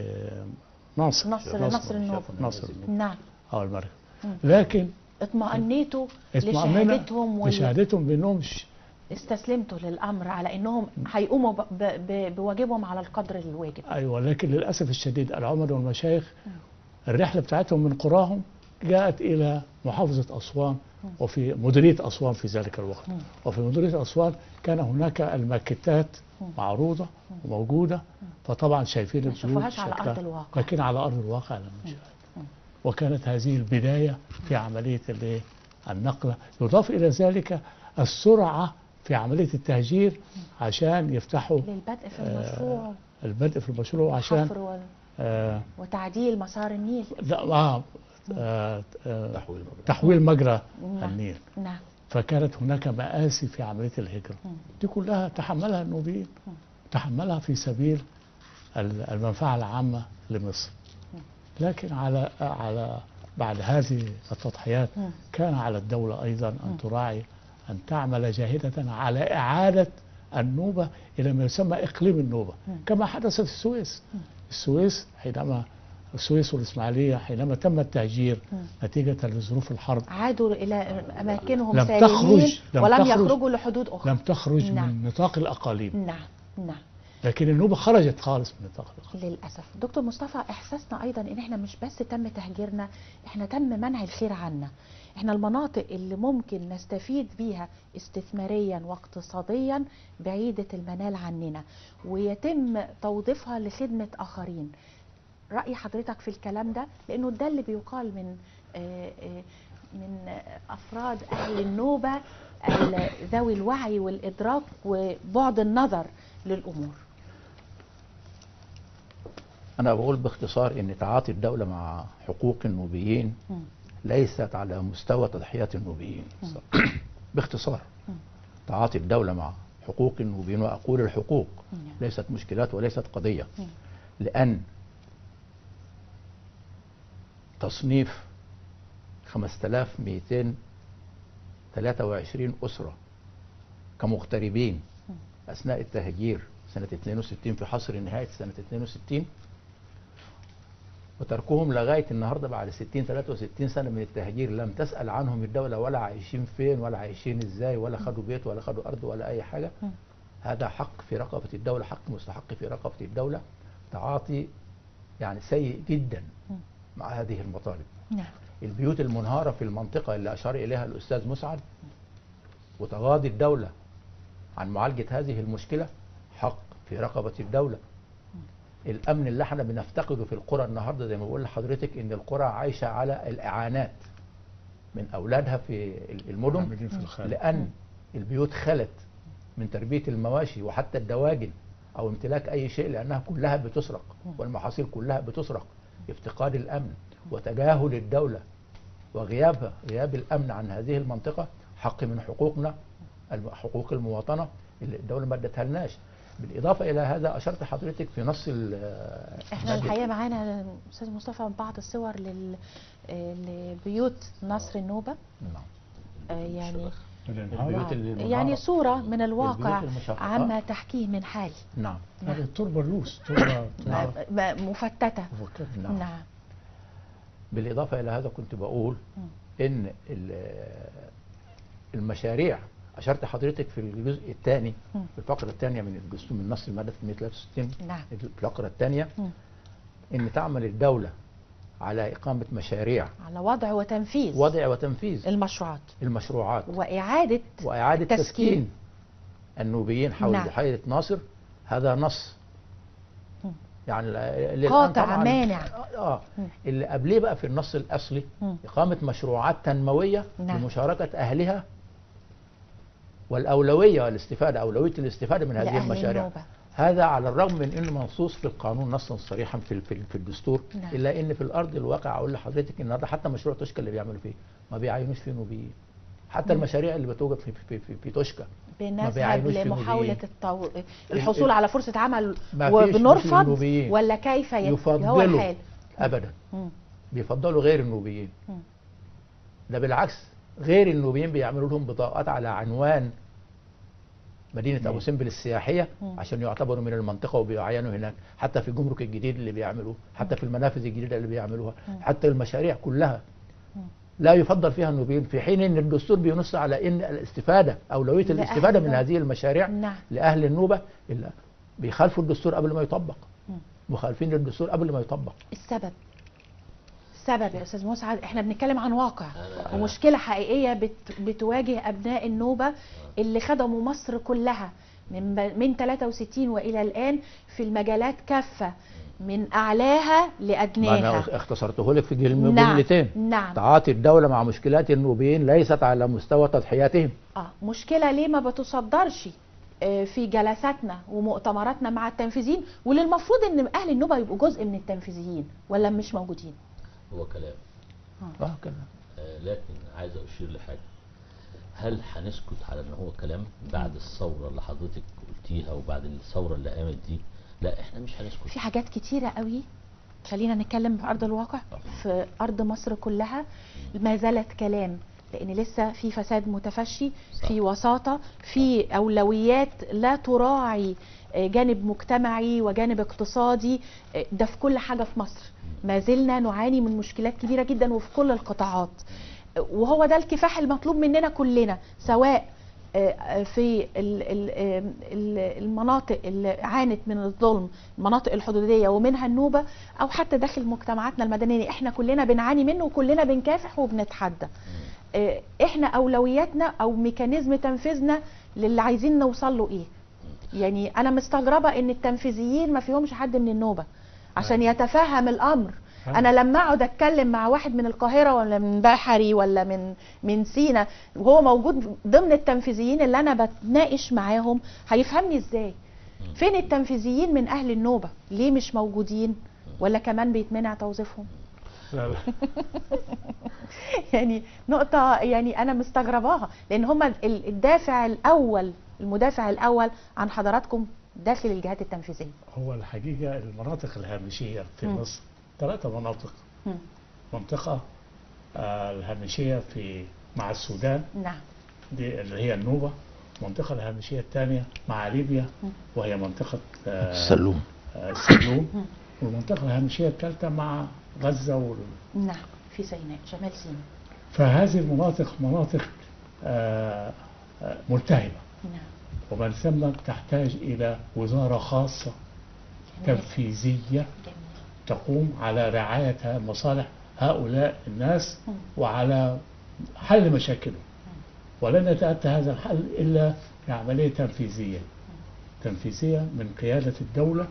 ناصر نصر نصر النوبة نصر نعم أو المركز مم. لكن اطمأنيتوا اطمأننا لشهادتهم بشهادتهم بأنهم ش- واستسلمتوا للامر على انهم هيقوموا ب... ب... ب... بواجبهم على القدر الواجب أيوة لكن للأسف الشديد العمد والمشايخ الرحلة بتاعتهم من قراهم جاءت إلى محافظة أسوان وفي مديرية أسوان في ذلك الوقت مم. وفي مديرية أسوان كان هناك الماكيتات مم. معروضة وموجودة فطبعا شايفين ما البيوت شافوهاش على شكلها. أرض الواقع. لكن على أرض الواقع لم نشاهد وكانت هذه البداية في عملية الإيه؟ النقلة يضاف إلى ذلك السرعة في عملية التهجير عشان يفتحوا للبدء في آه، المشروع البدء في المشروع عشان حفر و... آه وتعديل مسار النيل لا آه آه آه تحويل تحويل مجرى نعم. النيل نعم فكانت هناك مآسي في عملية الهجرة مم. دي كلها تحملها النوبيين تحملها في سبيل ال- المنفعة العامة لمصر لكن على على بعد هذه التضحيات مم. كان على الدولة أيضا أن تراعي أن تعمل جاهدة على إعادة النوبة إلى ما يسمى إقليم النوبة كما حدث في السويس السويس حينما السويس والإسماعيلية حينما تم التهجير نتيجة لظروف الحرب عادوا الى اماكنهم لم سالمين تخرج- لم ولم تخرج- يخرجوا لحدود اخرى لم تخرج نعم. من نطاق الأقاليم نعم نعم لكن النوبة خرجت خالص من نطاق الأقاليم للاسف دكتور مصطفى احساسنا ايضا ان احنا مش بس تم تهجيرنا احنا تم منع الخير عنا احنا المناطق اللي ممكن نستفيد بيها استثماريا واقتصاديا بعيدة المنال عننا ويتم توظيفها لخدمة آخرين رأي حضرتك في الكلام ده لأنه ده اللي بيقال من آه، آه، من أفراد أهل النوبة ال- ذوي الوعي والإدراك وبعد النظر للأمور أنا بقول باختصار إن تعاطي الدولة مع حقوق النوبيين مم. ليست على مستوى تضحيات النوبيين باختصار تعاطي الدولة مع حقوق النوبيين وأقول الحقوق نعم. ليست مشكلات وليست قضية مم. لأن تصنيف 5223 أسرة كمغتربين أثناء التهجير سنة 62 في حصر نهاية سنة 62 وتركهم لغاية النهاردة بعد 60 63 سنة من التهجير لم تسأل عنهم الدولة ولا عايشين فين ولا عايشين ازاي ولا خدوا بيت ولا خدوا أرض ولا أي حاجة مم. هذا حق في رقبة الدولة حق مستحق في رقبة الدولة تعاطي يعني سيء جدا مم. مع هذه المطالب نعم البيوت المنهارة في المنطقة اللي أشار إليها الأستاذ مسعد وتغاضي الدولة عن معالجة هذه المشكلة حق في رقبة الدولة الأمن اللي احنا بنفتقده في القرى النهاردة زي ما بقول لحضرتك إن القرى عايشة على الإعانات من أولادها في المدن عاملين في الخارج لأن البيوت خلت من تربية المواشي وحتى الدواجن أو امتلاك أي شيء لأنها كلها بتسرق والمحاصيل كلها بتسرق افتقاد الأمن وتجاهل الدولة وغيابها غياب الأمن عن هذه المنطقة حق من حقوقنا الم- حقوق المواطنة اللي الدولة ما ادتها لناش بالإضافة إلى هذا أشرت حضرتك في نص ال- احنا المادة- الحقيقه معانا استاذ مصطفى بعض الصور لل... آه، لبيوت نصر النوبه نعم. آه، يعني الشبخ. الانهار البيوت اللي يعني منهارة. صوره من الواقع البيوت المشققة. عما تحكيه من حال نعم هذه التربه اللوس تربه نعم. تربه م- مفتته مفككة. نعم. نعم بالإضافة إلى هذا كنت بقول مم. إن ال- المشاريع أشرت حضرتك في الجزء الثاني مم. في الفقرة الثانية من الجزء من نص المادة 163 نعم الفقرة الثانية مم. إن تعمل الدولة على إقامة مشاريع على وضع وتنفيذ وضع وتنفيذ المشروعات المشروعات وإعادة وإعادة تسكين. تسكين النوبيين حول نعم. بحيرة ناصر هذا نص مم. يعني ال- الآن قاطع طبعاً- مانع. اه مم. اللي قبليه بقى في النص الأصلي مم. إقامة مشروعات تنموية نعم. بمشاركة أهلها والأولوية والاستفادة أولوية الاستفادة من هذه لأهل المشاريع النوبة. هذا على الرغم من انه منصوص في القانون نصا صريحا في في, في الدستور نعم. الا ان في الارض الواقع اقول لحضرتك النهارده حتى مشروع توشكا اللي بيعملوا فيه ما بيعينوش فيه نوبيين حتى المشاريع اللي بتوجد في في في, في توشكا بنذهب بيعينوش في لمحاولة نوبيين. التو... الحصول على فرصة عمل ما فيش- ما فيش وبنرفض نوبيين. ولا كيف ي- هو يفضلوا الحال ابدا مم. بيفضلوا غير النوبيين مم. ده بالعكس غير النوبيين بيعملوا لهم بطاقات على عنوان مدينة أبو سمبل السياحية مم. عشان يعتبروا من المنطقة وبيعينوا هناك حتى في الجمرك الجديد اللي بيعملوه حتى في المنافذ الجديدة اللي بيعملوها حتى المشاريع كلها مم. لا يفضل فيها النوبيين في حين ان الدستور بينص على ان الاستفادة أولوية لأهل الاستفادة من النوبة. هذه المشاريع نعم لأهل النوبة إلا بيخالفوا الدستور قبل ما يطبق مم. مخالفين للدستور قبل ما يطبق السبب السبب يا استاذ مسعد احنا بنتكلم عن واقع أنا- ومشكله حقيقيه بت بتواجه ابناء النوبه اللي خدموا مصر كلها من ب- من 63 والى الان في المجالات كافه من اعلاها ما لادناها أنا اختصرته لك في جمل- نعم جملتين نعم تعاطي الدولة مع مشكلات النوبيين ليست على مستوى تضحياتهم اه مشكله ليه ما بتصدرش آه، في جلساتنا ومؤتمراتنا مع التنفيذيين واللي المفروض ان اهل النوبه يبقوا جزء من التنفيذيين ولا مش موجودين هو كلام اه كده آه، لكن عايز اشير لحاجه هل هنسكت على ان هو كلام بعد الثوره اللي حضرتك قلتيها وبعد الثوره اللي قامت دي لا احنا مش هنسكت في حاجات كتيرة قوي خلينا نتكلم في أرض الواقع في أرض مصر كلها ما زالت كلام لأن لسه في فساد متفشي صح. في وساطة في أولويات لا تراعي آه، جانب مجتمعي وجانب اقتصادي آه، ده في كل حاجة في مصر ما زلنا نعاني من مشكلات كبيرة جدا وفي كل القطاعات آه، وهو ده الكفاح المطلوب مننا كلنا سواء آه، في ال- ال- آم، ال- المناطق اللي عانت من الظلم المناطق الحدودية ومنها النوبة أو حتى داخل مجتمعاتنا المدنية احنا كلنا بنعاني منه وكلنا بنكافح وبنتحدى آه، احنا أولوياتنا أو ميكانيزم تنفيذنا للي عايزين نوصل له ايه يعني أنا مستغربة إن التنفيذيين ما فيهمش حد من النوبة عشان يتفهم الأمر انا لما اقعد اتكلم مع واحد من القاهره ولا من بحري ولا من من سينا وهو موجود ضمن التنفيذيين اللي انا بتناقش معاهم هيفهمني ازاي فين التنفيذيين من اهل النوبه ليه مش موجودين ولا كمان بيتمنع توظيفهم لا لا يعني نقطة يعني أنا مستغرباها لأن هما ال- الدافع الأول المدافع الأول عن حضراتكم داخل الجهات التنفيذية هو الحقيقة المناطق الهامشية في مم. مصر ثلاثة مناطق مم. منطقة آه، الهامشية في مع السودان نعم دي اللي هي النوبة المنطقة الهامشية الثانية مع ليبيا وهي منطقة آه، السلوم آه، السلوم والمنطقة الهامشية الثالثة مع غزة وال... نعم في سيناء شمال سيناء فهذه المناطق مناطق آه، آه، ملتهبة نعم ومن ثم تحتاج إلى وزارة خاصة جميل. تنفيذية جميل. تقوم على رعاية مصالح هؤلاء الناس مم. وعلى حل مشاكلهم ولن يتأتى هذا الحل إلا بعملية تنفيذية تنفيذية من قيادة الدولة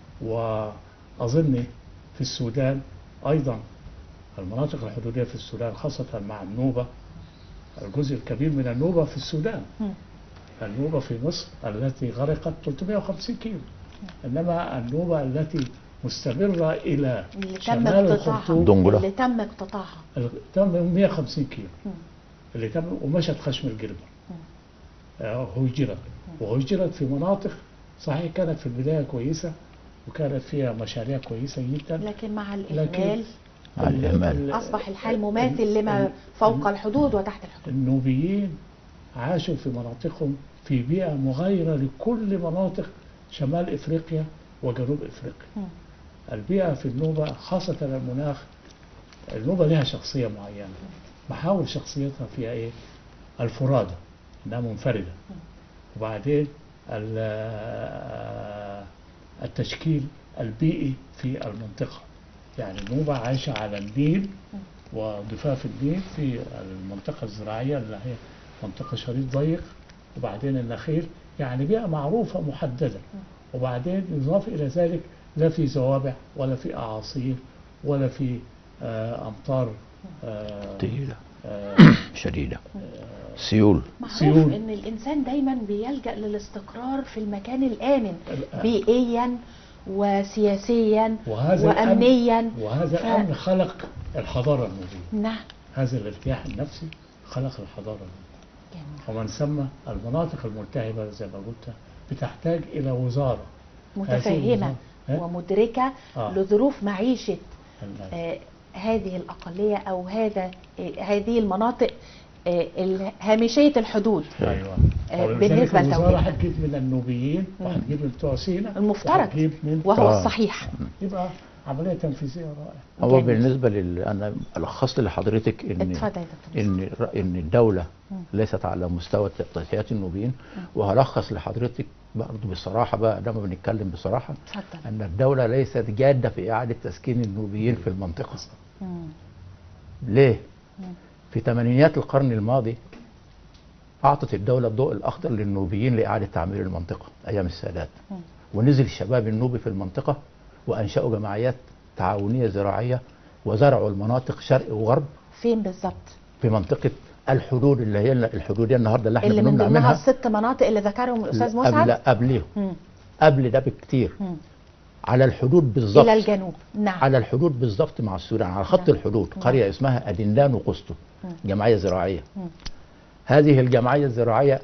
وأظن في السودان أيضا المناطق الحدودية في السودان خاصة مع النوبة الجزء الكبير من النوبة في السودان مم. النوبة في مصر التي غرقت 350 كيلو إنما النوبة التي مستمرة إلى اللي تم شمال اقتطاعها الخرطوم دنجلة. اللي تم اقتطاعها ال- تم 150 كيلو مم. اللي تم ومشت خشم الجربة مم. آه، هجرت وهجرت في مناطق صحيح كانت في البداية كويسة وكانت فيها مشاريع كويسة جدا لكن مع لكن الإهمال مع الإهمال. أصبح الحال مماثل لما فوق الحدود وتحت الحدود النوبيين عاشوا في مناطقهم في بيئة مغايرة لكل مناطق شمال إفريقيا وجنوب إفريقيا مم. البيئة في النوبة خاصة المناخ النوبة لها شخصية معينة محاور شخصيتها فيها إيه؟ الفرادة إنها منفردة وبعدين ال- التشكيل البيئي في المنطقة يعني النوبة عايشة على النيل وضفاف النيل في المنطقة الزراعية اللي هي منطقة شريط ضيق وبعدين النخيل يعني بيئة معروفة محددة وبعدين يضاف إلى ذلك لا في زوابع ولا في أعاصير ولا في آه، أمطار آه، تقيلة آه، شديدة سيول معروف سيول. ان الانسان دايما بيلجا للاستقرار في المكان الامن ال- بيئيا وسياسيا وهذا الأمن- وامنيا وهذا ف- الأمر خلق الحضارة النوبية نعم هذا الارتياح النفسي خلق الحضارة النوبية جميل. ومن ثم المناطق الملتهبة زي ما قلت بتحتاج إلى وزارة متفهمه الوزارة. ها؟ ومدركه آه. لظروف معيشه ال- آه، هذه الأقلية أو هذا آه، هذه المناطق آه، ال- هامشية الحدود ايوه آه، ولذلك بالنسبة الوزاره لتوجيهها. هتجيب من النوبيين وهتجيب من بتوع سينا المفترض وهتجيب من وهو آه. الصحيح يبقى عمليه تنفيذيه رائعه هو جميل. بالنسبة لل أنا ألخص لحضرتك إن اتفضل يا دكتور إن إن الدولة ليست على مستوى تضحيات النوبيين وهلخص لحضرتك برضه بصراحة بقى لما بنتكلم بصراحة اتفضل أن الدولة ليست جادة في إعادة تسكين النوبيين في المنطقة مم. ليه؟ في ثمانينيات القرن الماضي أعطت الدولة الضوء الأخضر للنوبيين لإعادة تعمير المنطقة أيام السادات مم. ونزل الشباب النوبي في المنطقة وأنشأوا جمعيات تعاونية زراعية وزرعوا المناطق شرق وغرب فين بالظبط في منطقة الحدود اللي هي الحدودية النهاردة اللي احنا اللي من بنمنع ضمنها منها الست مناطق اللي ذكرهم الأستاذ قبل مسعد قبليه مم. قبل ده بكتير مم. على الحدود بالظبط إلى الجنوب نعم على الحدود بالظبط مع السودان على خط نعم. الحدود نعم. قرية اسمها أدندان وقسطو مم. جمعية زراعية مم. هذه الجمعية الزراعية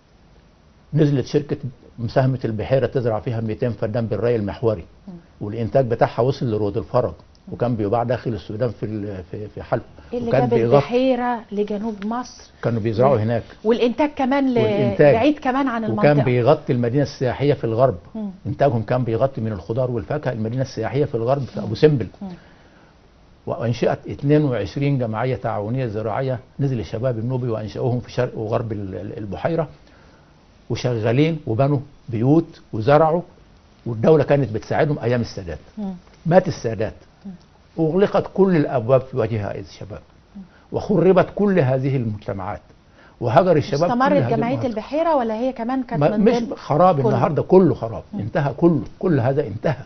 نزلت شركة مساهمة البحيرة تزرع فيها 200 فدان بالري المحوري والإنتاج بتاعها وصل لرود الفرج وكان بيباع داخل السودان في ال- في في حلب إيه اللي وكان جاب بيغطي البحيرة لجنوب مصر كانوا بيزرعوا هناك والإنتاج كمان ل... والإنتاج. بعيد كمان عن وكان المنطقة بيغطي المدينة السياحية في الغرب مم. إنتاجهم كان بيغطي من الخضار والفاكهة المدينة السياحية في الغرب في أبو سمبل مم. وأنشئت 22 جمعية تعاونية زراعية نزل الشباب النوبي وأنشأوهم في شرق وغرب ال- ال- البحيرة وشغالين وبنوا بيوت وزرعوا والدولة كانت بتساعدهم أيام السادات مم. مات السادات أغلقت كل الأبواب في وجه هذه الشباب وخربت كل هذه المجتمعات وهجر الشباب كل استمرت هذه جمعية المناطق. البحيرة ولا هي كمان كانت ما من مش ضمن خراب كله. النهارده كله خراب انتهى كله كل هذا انتهى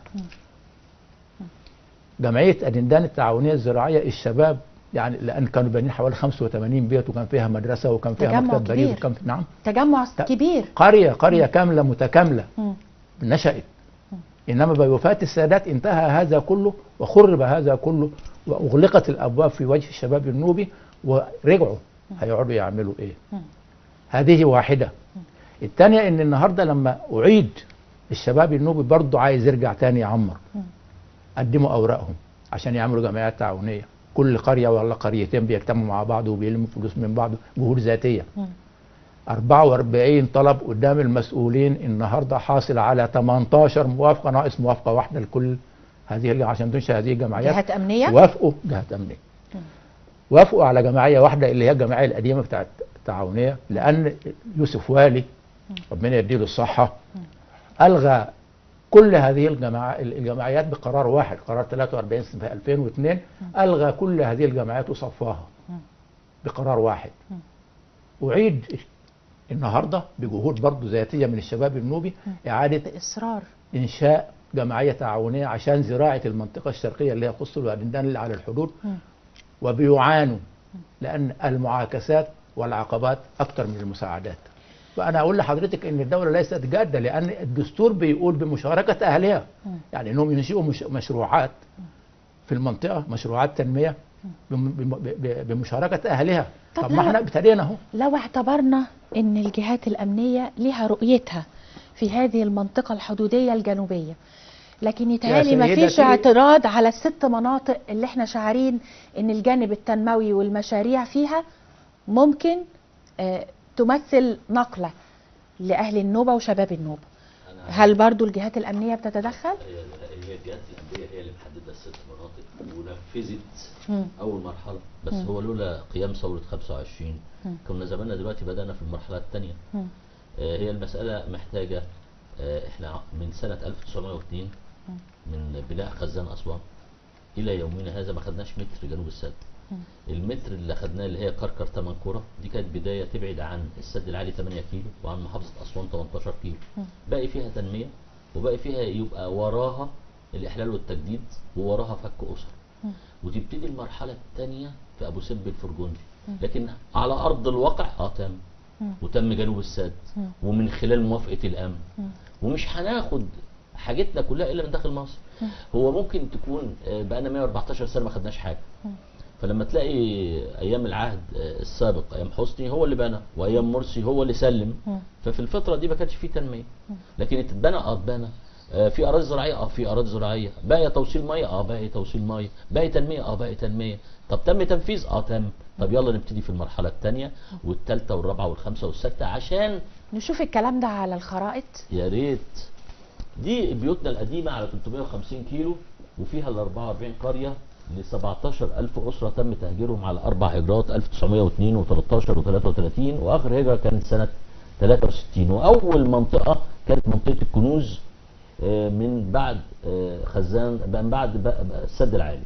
جمعيه ادندان التعاونيه الزراعيه الشباب يعني لان كانوا بانيين حوالي 85 بيت وكان فيها مدرسه وكان فيها تجمع مكتب بريد كبير. وكان في نعم تجمع ت- كبير قريه قريه كامله متكامله مم. نشأت انما بوفاه السادات انتهى هذا كله وخرب هذا كله واغلقت الابواب في وجه الشباب النوبي ورجعوا هيقعدوا يعملوا ايه هذه واحده الثانيه ان النهارده لما اعيد الشباب النوبي برضه عايز يرجع تاني يعمر قدموا اوراقهم عشان يعملوا جمعيات تعاونيه كل قريه ولا قريتين بيجتمعوا مع بعض وبيلموا فلوس من بعض جهود ذاتيه 44 طلب قدام المسؤولين النهارده حاصل على 18 موافقه ناقص موافقه واحده لكل هذه اللي عشان تنشا هذه الجمعيات جهات امنيه وافقوا جهات امنيه وافقوا على جمعيه واحده اللي هي الجمعيه القديمه بتاعت التعاونيه لان يوسف والي ربنا يديله الصحه الغى كل هذه الجماع الجمعيات بقرار واحد قرار 43 في 2002 الغى كل هذه الجمعيات وصفاها بقرار واحد اعيد النهارده بجهود برضه ذاتيه من الشباب النوبي اعاده باصرار انشاء جمعيه تعاونيه عشان زراعه المنطقه الشرقيه اللي هي قصر والدندان اللي على الحدود وبيعانوا لان المعاكسات والعقبات اكثر من المساعدات فانا اقول لحضرتك ان الدوله ليست جاده لان الدستور بيقول بمشاركه اهلها يعني انهم ينشئوا مش مشروعات في المنطقه مشروعات تنميه بم- بم- ب- بمشاركه اهلها طب طب لا. ما احنا ابتدينا اهو لو اعتبرنا ان الجهات الامنيه لها رؤيتها في هذه المنطقه الحدوديه الجنوبيه لكن يتهيألي ما فيش سيدتي- اعتراض على الست مناطق اللي احنا شاعرين ان الجانب التنموي والمشاريع فيها ممكن آه، تمثل نقله لاهل النوبه وشباب النوبه هل برضو الجهات الامنيه بتتدخل هي هي الجهات الأمنية هي اللي محددة الست مناطق ونفذت مم. أول مرحلة بس هو لولا قيام ثورة 25 كنا زماننا دلوقتي بدأنا في المرحلة الثانية مم. آه، هي المسألة محتاجة آه، احنا ع- من سنة 1902 من بناء خزان أسوان إلى يومنا هذا ما خدناش متر جنوب السد المتر اللي خدناه اللي هي كركر 8 كرة دي كانت بداية تبعد عن السد العالي 8 كيلو وعن محافظة أسوان 18 كيلو باقي فيها تنمية وباقي فيها يبقى وراها الإحلال والتجديد ووراها فك أسر وتبتدي المرحلة الثانية في أبو سمبل الفرجندي لكن على أرض الواقع اه تم وتم جنوب السد ومن خلال موافقة الأمن ومش هناخد حاجتنا كلها إلا من داخل مصر هو ممكن تكون آه، بقالنا 114 سنة ما خدناش حاجة فلما تلاقي ايام العهد آه، السابق ايام حسني هو اللي بنى وايام مرسي هو اللي سلم ففي الفتره دي ما كانش فيه تنميه لكن اتبنى اه اتبنى آه، في اراضي زراعيه اه في اراضي زراعيه باقي توصيل ميه اه باقي توصيل ميه باقي تنميه اه باقي تنميه طب تم تنفيذ اه تم طب يلا نبتدي في المرحله الثانيه والثالثه والرابعه والخامسه والسادسه عشان نشوف الكلام ده على الخرائط يا ريت دي بيوتنا القديمة على 350 كيلو وفيها ال 44 قرية ل 17000 أسرة تم تهجيرهم على أربع هجرات 1902 و13 و33 وآخر هجرة كانت سنة 63 وأول منطقة كانت منطقة الكنوز آه، من بعد آه، خزان من بعد بقى- بقى السد العالي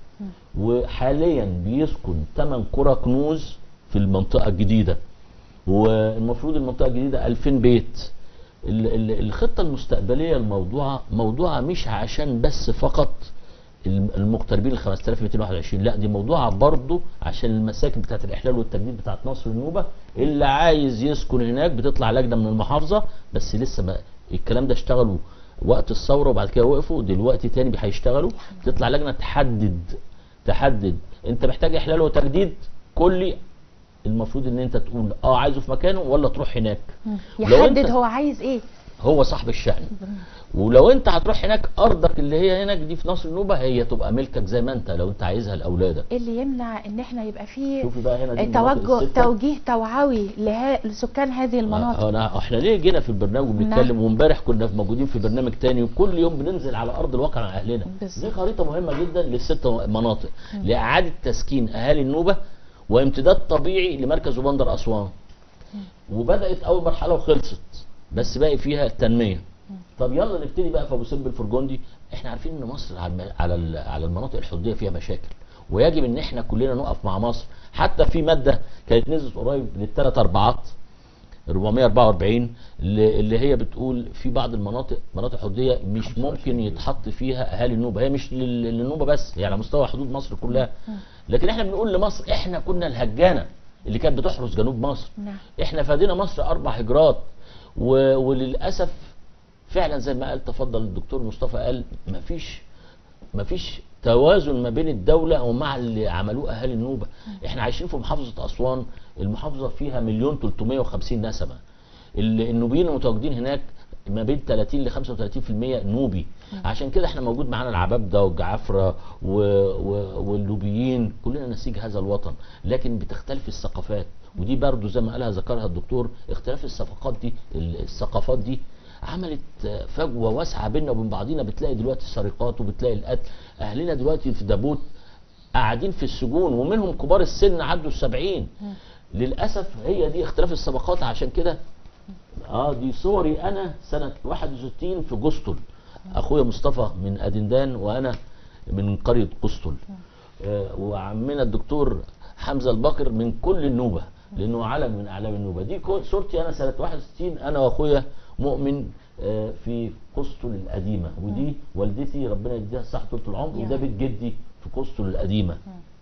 وحاليا بيسكن 8 قرى كنوز في المنطقة الجديدة والمفروض المنطقة الجديدة 2000 بيت ال- ال- الخطة المستقبلية الموضوعة موضوعة مش عشان بس فقط الم- المغتربين ال 5221 لا دي موضوعة برضه عشان المساكن بتاعت الإحلال والتجديد بتاعت نصر النوبة اللي عايز يسكن هناك بتطلع لجنة من المحافظة بس لسه ما الكلام ده اشتغلوا وقت الثورة وبعد كده وقفوا دلوقتي تاني هيشتغلوا تطلع لجنة تحدد تحدد انت محتاج إحلال وتجديد كلي المفروض ان انت تقول اه عايزه في مكانه ولا تروح هناك ولو يحدد انت- هو عايز ايه هو صاحب الشأن ولو انت هتروح هناك ارضك اللي هي هناك دي في نصر النوبه هي تبقى ملكك زي ما انت لو انت عايزها لاولادك ايه اللي يمنع ان احنا يبقى فيه شوفي بقى هنا دي المناطق توجه الستة. توجيه توعوي لها- لسكان هذه المناطق آه، أنا احنا ليه جينا في البرنامج وبنتكلم وامبارح كنا في موجودين في برنامج تاني وكل يوم بننزل على ارض الواقع مع اهلنا بالظبط. دي خريطه مهمه جدا للست مناطق لاعاده تسكين اهالي النوبه وامتداد طبيعي لمركز وبندر اسوان وبدات اول مرحله وخلصت بس باقي فيها التنميه طب يلا نبتدي بقى في ابو سمبل الفرجندي احنا عارفين ان مصر على الم- على ال- على المناطق الحدوديه فيها مشاكل ويجب ان احنا كلنا نقف مع مصر حتى في ماده كانت نزلت قريب للثلاث اربعات 444 اللي اللي هي بتقول في بعض المناطق مناطق حدوديه مش ممكن يتحط فيها اهالي النوبه هي مش لل- للنوبه بس هي على مستوى حدود مصر كلها لكن احنا بنقول لمصر احنا كنا الهجانه اللي كانت بتحرس جنوب مصر نعم. احنا فادينا مصر اربع هجرات و... وللاسف فعلا زي ما قال تفضل الدكتور مصطفى قال مفيش مفيش توازن ما بين الدولة ومع اللي عملوه أهالي النوبة احنا عايشين في محافظة أسوان المحافظة فيها مليون 350 نسمة ال- النوبيين المتواجدين هناك ما بين 30 ل 35% نوبي عشان كده احنا موجود معانا العبابده والجعفره و... و... والنوبيين كلنا نسيج هذا الوطن لكن بتختلف الثقافات ودي برضو زي ما قالها ذكرها الدكتور اختلاف الثقافات دي الثقافات دي عملت آه، فجوه واسعه بيننا وبين بعضينا بتلاقي دلوقتي السرقات وبتلاقي القتل اهلنا دلوقتي في دابوت قاعدين في السجون ومنهم كبار السن عدوا السبعين للاسف هي دي اختلاف الثقافات عشان كده اه دي صوري انا سنه 61 في جستل اخويا مصطفى من ادندان وانا من قريه قسطل آه وعمنا الدكتور حمزه الباقر من كل النوبه لانه علم من اعلام النوبه دي كو- صورتي انا سنه 61 انا واخويا مؤمن آه في قسطل القديمه ودي والدتي ربنا يديها الصحه طول العمر يا وده رب. بيت جدي في قسطل القديمه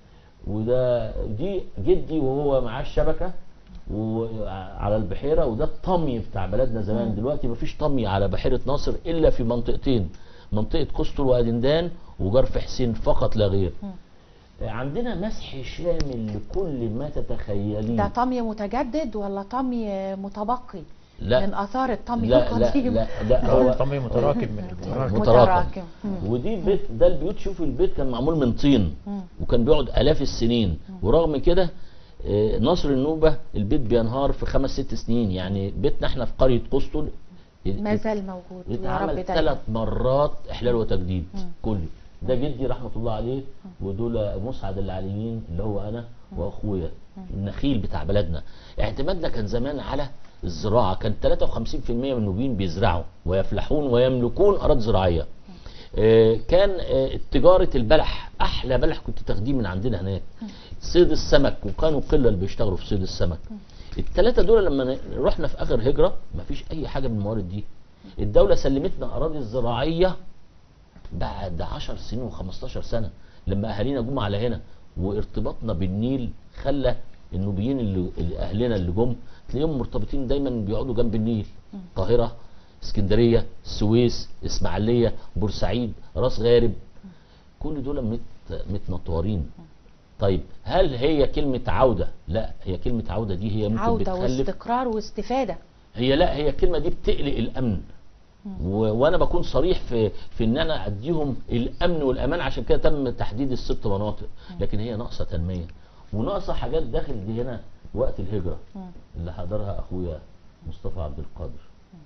وده دي جدي وهو معاه الشبكه وعلى البحيره وده الطمي بتاع بلدنا زمان دلوقتي مفيش طمي على بحيره ناصر الا في منطقتين منطقه قسطل وادندان وجرف حسين فقط لا غير عندنا مسح شامل لكل ما تتخيليه ده طمي متجدد ولا طمي متبقي لا من اثار الطمي لا لا القديم لا, لا هو هو طمي متراكم من المتراكم متراكم مم. ودي بيت ده البيوت شوف البيت كان معمول من طين مم. وكان بيقعد الاف السنين ورغم كده آه، نصر النوبه البيت بينهار في خمس ست سنين يعني بيتنا احنا في قريه قسطل ما زال موجود يا رب اتعمل دايما ثلاث مرات احلال وتجديد كلي ده جدي رحمه الله عليه ودول مسعد العليين اللي هو انا واخويا النخيل بتاع بلدنا اعتمادنا كان زمان على الزراعه كان 53% من النوبيين بيزرعوا ويفلحون ويملكون اراضي زراعيه آه، كان آه، تجاره البلح احلى بلح كنت تاخديه من عندنا هناك صيد السمك وكانوا قله اللي بيشتغلوا في صيد السمك الثلاثه دول لما ن- رحنا في اخر هجره مفيش اي حاجه من الموارد دي الدوله سلمتنا اراضي زراعيه بعد 10 سنين و15 سنه لما اهالينا جم على هنا وارتباطنا بالنيل خلى النوبيين اللي اللي اهلنا اللي جم تلاقيهم مرتبطين دايما بيقعدوا جنب النيل القاهره اسكندريه السويس اسماعيليه بورسعيد راس غارب كل دول مت متنطورين طيب هل هي كلمه عوده لا هي كلمه عوده دي هي ممكن عودة بتخلف واستقرار واستفادة هي لا هي الكلمه دي بتقلق الامن و... وانا بكون صريح في في ان انا اديهم الامن والامان عشان كده تم تحديد الست مناطق لكن هي ناقصه تنميه وناقصه حاجات داخل دي هنا وقت الهجره اللي حضرها اخويا مصطفى عبد القادر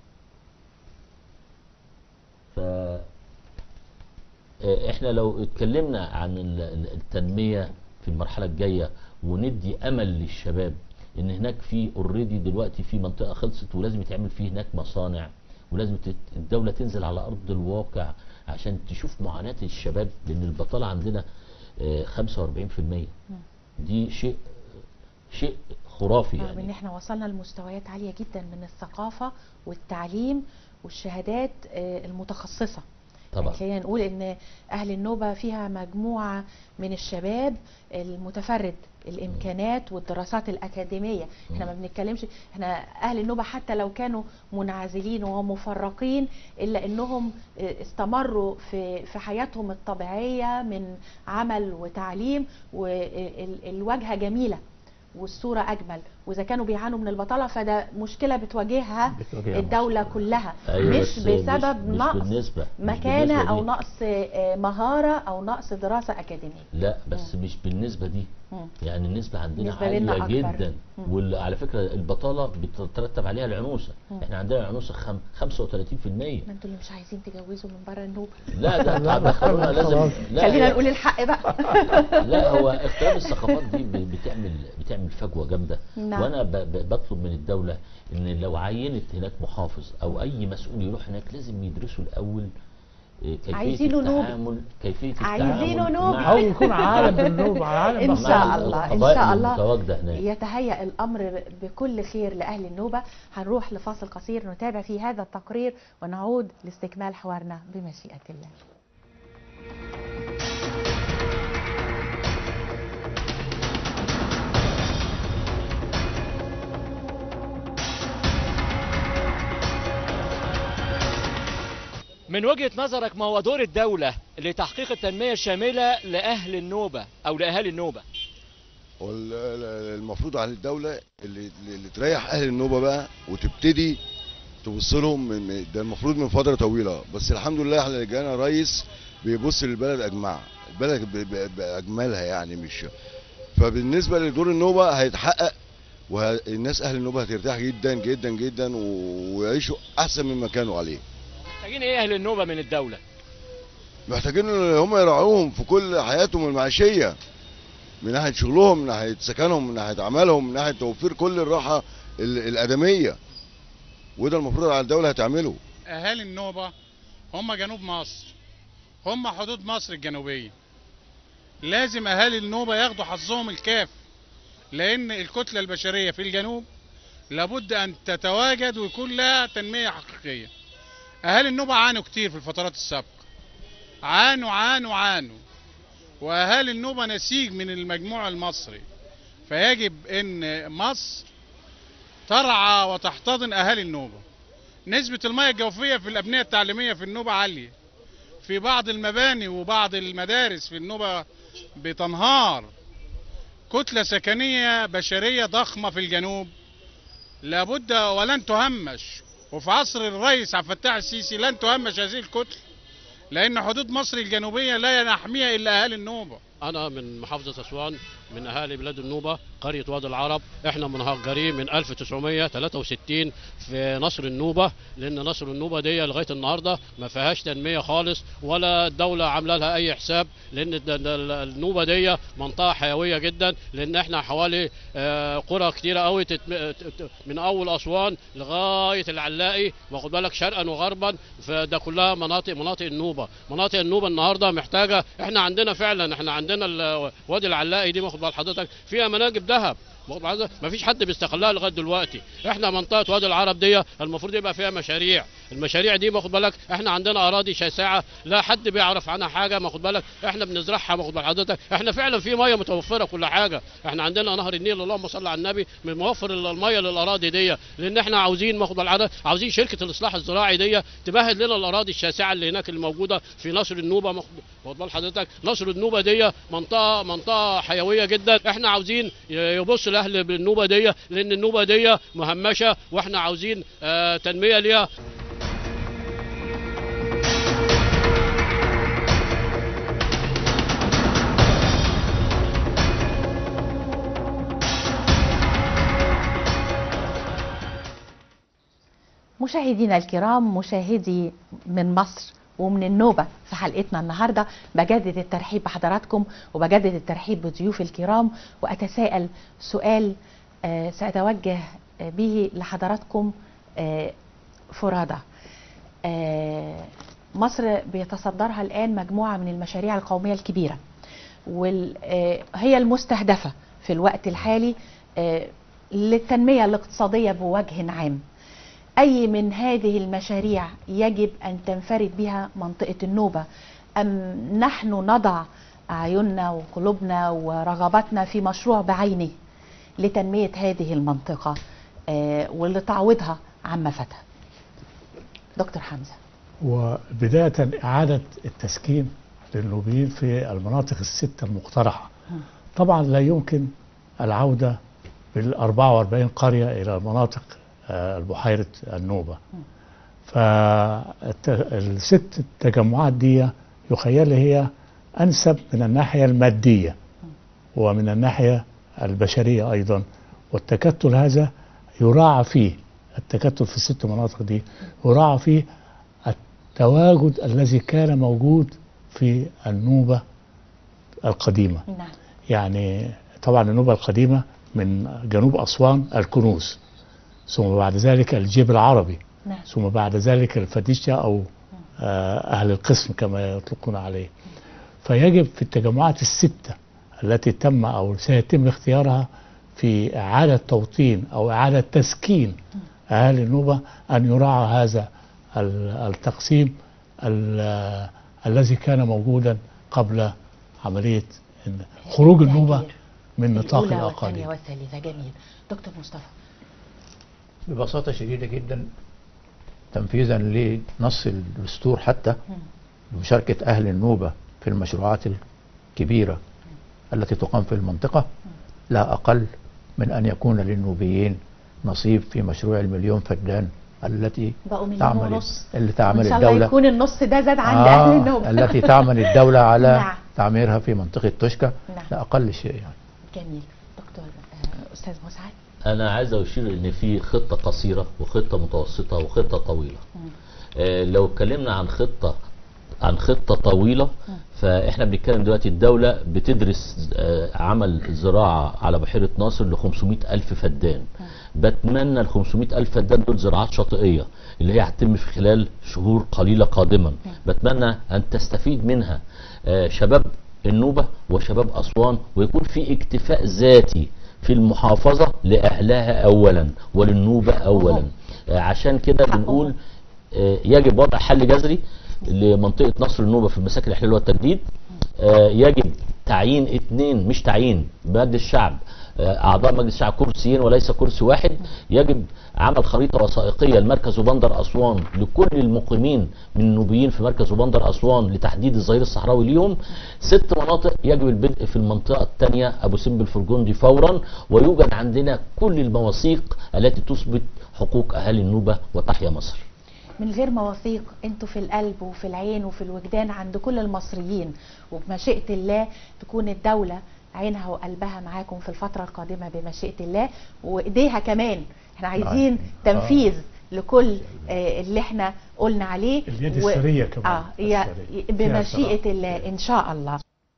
ف آه، احنا لو اتكلمنا عن ال- ال- التنميه في المرحله الجايه وندي امل للشباب ان هناك في اوريدي دلوقتي في منطقه خلصت ولازم يتعمل فيه هناك مصانع ولازم تت- الدوله تنزل على ارض الواقع عشان تشوف معاناه الشباب لان البطاله عندنا آه، 45% دي شيء شيء خرافي رغم ان يعني احنا وصلنا لمستويات عالية جدا من الثقافة والتعليم والشهادات آه، المتخصصة طبعا يعني خلينا نقول ان اهل النوبة فيها مجموعة من الشباب المتفرد الامكانات والدراسات الاكاديمية احنا ما بنتكلمش احنا اهل النوبة حتى لو كانوا منعزلين ومفرقين الا انهم اه، استمروا في في حياتهم الطبيعية من عمل وتعليم والواجهة جميلة والصورة أجمل وإذا كانوا بيعانوا من البطالة فده مشكلة بتواجهها بتواجهها الدولة مشكلة. كلها أيوة مش بس بسبب مش نقص بالنسبة مش مكانة بالنسبة أو دي. نقص آه، مهارة أو نقص دراسة أكاديمية لا بس مش بالنسبه دي مم. يعني النسبه عندنا النسبة لنا عاليه أكبر. جدا مم. وعلى فكره البطاله بتترتب عليها العنوسه احنا عندنا العنوسه خم- 35% ما انتوا اللي مش عايزين تجوزوا من بره النوبة لا ده لا، دخلونا خلاص. لازم لا خلينا هي- نقول الحق بقى لا هو اختلاف الثقافات دي ب- بتعمل بتعمل فجوه جامده نعم. وانا ب- ب- بطلب من الدوله ان لو عينت هناك محافظ او اي مسؤول يروح هناك لازم يدرسوا الاول آه، كيفيه عايزينه نوبي. التعامل كيفيه عايزينه التعامل نوبي. مع- او يكون عالم بالنوبه عالم إن بالنوبة. شاء مع الله، إن القبائل شاء الله. المتواجده هناك يتهيأ الأمر بكل خير لأهل النوبة هنروح لفاصل قصير نتابع فيه هذا التقرير ونعود لاستكمال حوارنا بمشيئة الله من وجهة نظرك ما هو دور الدولة لتحقيق التنمية الشاملة لأهل النوبة أو لأهالي النوبة وال- ال- المفروض على الدولة اللي, اللي تريح أهل النوبة بقى وتبتدي تبص لهم من من- ده المفروض من فترة طويلة بس الحمد لله احنا اللي جانا رئيس بيبص للبلد أجمع البلد ب- ب- بأجملها يعني مش فبالنسبة لدور النوبة هيتحقق والناس أهل النوبة هترتاح جدا جدا جدا و- ويعيشوا أحسن مما كانوا عليه محتاجين إيه أهل النوبة من الدولة محتاجين ان هم يراعوهم في كل حياتهم المعيشيه من ناحيه شغلهم من ناحيه سكنهم من ناحيه عملهم من ناحيه توفير كل الراحه ال- الادميه وده المفروض على الدوله هتعمله اهالي النوبه هم جنوب مصر هم حدود مصر الجنوبيه لازم اهالي النوبه ياخدوا حظهم الكاف لان الكتله البشريه في الجنوب لابد ان تتواجد ويكون لها تنميه حقيقيه اهالي النوبه عانوا كتير في الفترات السابقه عانوا عانوا عانوا واهالي النوبه نسيج من المجموع المصري فيجب ان مصر ترعى وتحتضن اهالي النوبه نسبة المياه الجوفية في الأبنية التعليمية في النوبة عالية في بعض المباني وبعض المدارس في النوبة بتنهار كتلة سكنية بشرية ضخمة في الجنوب لابد ولن تهمش وفي عصر الرئيس عبد الفتاح السيسي لن تهمش هذه الكتلة لأن حدود مصر الجنوبية لا يحميها إلا أهالي النوبة أنا من محافظة أسوان من أهالي بلاد النوبة قرية وادي العرب إحنا منهجرين من 1963 في نصر النوبة لأن نصر النوبة دي لغاية النهاردة ما فيهاش تنمية خالص ولا الدولة عاملة لها أي حساب لأن الد- الد- النوبة دي منطقة حيوية جدا لأن إحنا حوالي آه، قرى كتيرة قوي تتم- ت- من أول أسوان لغاية العلاقي واخد بالك شرقا وغربا فده كلها مناطق مناطق النوبة مناطق النوبة النهاردة محتاجة إحنا عندنا فعلا إحنا عندنا ال- وادي العلاقي دي واخد بال حضرتك فيها مناجم ذهب واخد بال حضرتك؟ مفيش حد بيستغلها لغايه دلوقتي احنا منطقه وادي العرب دي المفروض يبقى فيها مشاريع المشاريع دي واخد بالك احنا عندنا اراضي شاسعه لا حد بيعرف عنها حاجه واخد بالك احنا بنزرعها واخد بال حضرتك احنا فعلا في ميه متوفره كل حاجه احنا عندنا نهر النيل اللهم صل على النبي من موفر الميه للاراضي دي لان احنا عاوزين واخد بال حضرتك عاوزين شركه الاصلاح الزراعي دي تمهد لنا الاراضي الشاسعه اللي هناك الموجوده في نصر النوبه واخد واخد بال حضرتك نصر النوبه دي منطقه منطقه حيويه جدا احنا عاوزين يبص لاهل النوبه دي لان النوبه دي مهمشه واحنا عاوزين آه، تنميه ليها مشاهدينا الكرام مشاهدي من مصر ومن النوبة في حلقتنا النهاردة بجدد الترحيب بحضراتكم وبجدد الترحيب بضيوفي الكرام وأتساءل سؤال آه، سأتوجه آه، به لحضراتكم آه، فرادى آه، مصر بيتصدرها الآن مجموعة من المشاريع القومية الكبيرة وهي المستهدفة في الوقت الحالي آه، للتنمية الاقتصادية بوجه عام أي من هذه المشاريع يجب أن تنفرد بها منطقة النوبة أم نحن نضع أعيننا وقلوبنا ورغباتنا في مشروع بعينه لتنمية هذه المنطقة آه، ولتعويضها عما فاتها دكتور حمزة وبداية إعادة التسكين للنوبيين في المناطق الستة المقترحة طبعا لا يمكن العودة بال 44 قرية إلى مناطق آه، بحيرة النوبة فالست التجمعات دي يخيل هي أنسب من الناحية المادية ومن الناحية البشرية أيضا والتكتل هذا يراعى فيه التكتل في الست مناطق دي يراعى فيه التواجد الذي كان موجود في النوبة القديمة نعم يعني طبعا النوبة القديمة من جنوب أسوان الكنوز ثم بعد ذلك الجيب العربي نعم ثم بعد ذلك الفديشة أو آه، أهل القسم كما يطلقون عليه فيجب في التجمعات الستة التي تم أو سيتم اختيارها في إعادة توطين أو إعادة تسكين أهالي النوبة أن يراعى هذا ال- التقسيم ال- الذي كان موجودا قبل عملية إن- خروج النوبة من نطاق الأولى والثانية الأقاليم والثالثة جميل دكتور مصطفى ببساطة شديدة جدا تنفيذا لنص الدستور حتى بمشاركة أهل النوبة في المشروعات الكبيرة التي تقام في المنطقة لا أقل من أن يكون للنوبيين نصيب في مشروع المليون فدان التي بقوا مليون تعمل ونص اللي وان تعمل شاء الله الدولة يكون النص ده زاد عند آه، اهل النوبه التي تعمل الدولة على نعم. تعميرها في منطقة توشكا نعم. لا أقل شيء يعني جميل دكتور آه، استاذ مسعد انا عايز اشير ان في خطه قصيره وخطه متوسطه وخطه طويله آه لو اتكلمنا عن خطه عن خطه طويله فاحنا بنتكلم دلوقتي الدوله بتدرس آه عمل زراعه على بحيره ناصر ل 500 الف فدان بتمنى ال 500 الف فدان دول زراعات شاطئيه اللي هي هتتم في خلال شهور قليله قادما بتمنى ان تستفيد منها آه شباب النوبه وشباب اسوان ويكون في اكتفاء ذاتي في المحافظه لاهلها اولا وللنوبه اولا آه عشان كده بنقول آه، يجب وضع حل جذري لمنطقه نصر النوبه في مساكن الاحلال والتجديد آه، يجب تعيين اثنين مش تعيين مجلس الشعب آه، اعضاء مجلس الشعب كرسيين وليس كرسي واحد يجب عمل خريطه وثائقيه لمركز وبندر اسوان لكل المقيمين من النوبيين في مركز وبندر اسوان لتحديد الظهير الصحراوي ليهم ست مناطق يجب البدء في المنطقه الثانيه ابو سمبل الفرجندي فورا ويوجد عندنا كل المواثيق التي تثبت حقوق اهالي النوبه وتحيا مصر من غير مواثيق انتوا في القلب وفي العين وفي الوجدان عند كل المصريين وبمشيئة الله تكون الدولة عينها وقلبها معاكم في الفترة القادمة بمشيئة الله وايديها كمان احنا عايزين آه. تنفيذ لكل آه، اللي احنا قلنا عليه اليد السرية كمان. اه يا- السرية. بمشيئة فيها الله ان شاء الله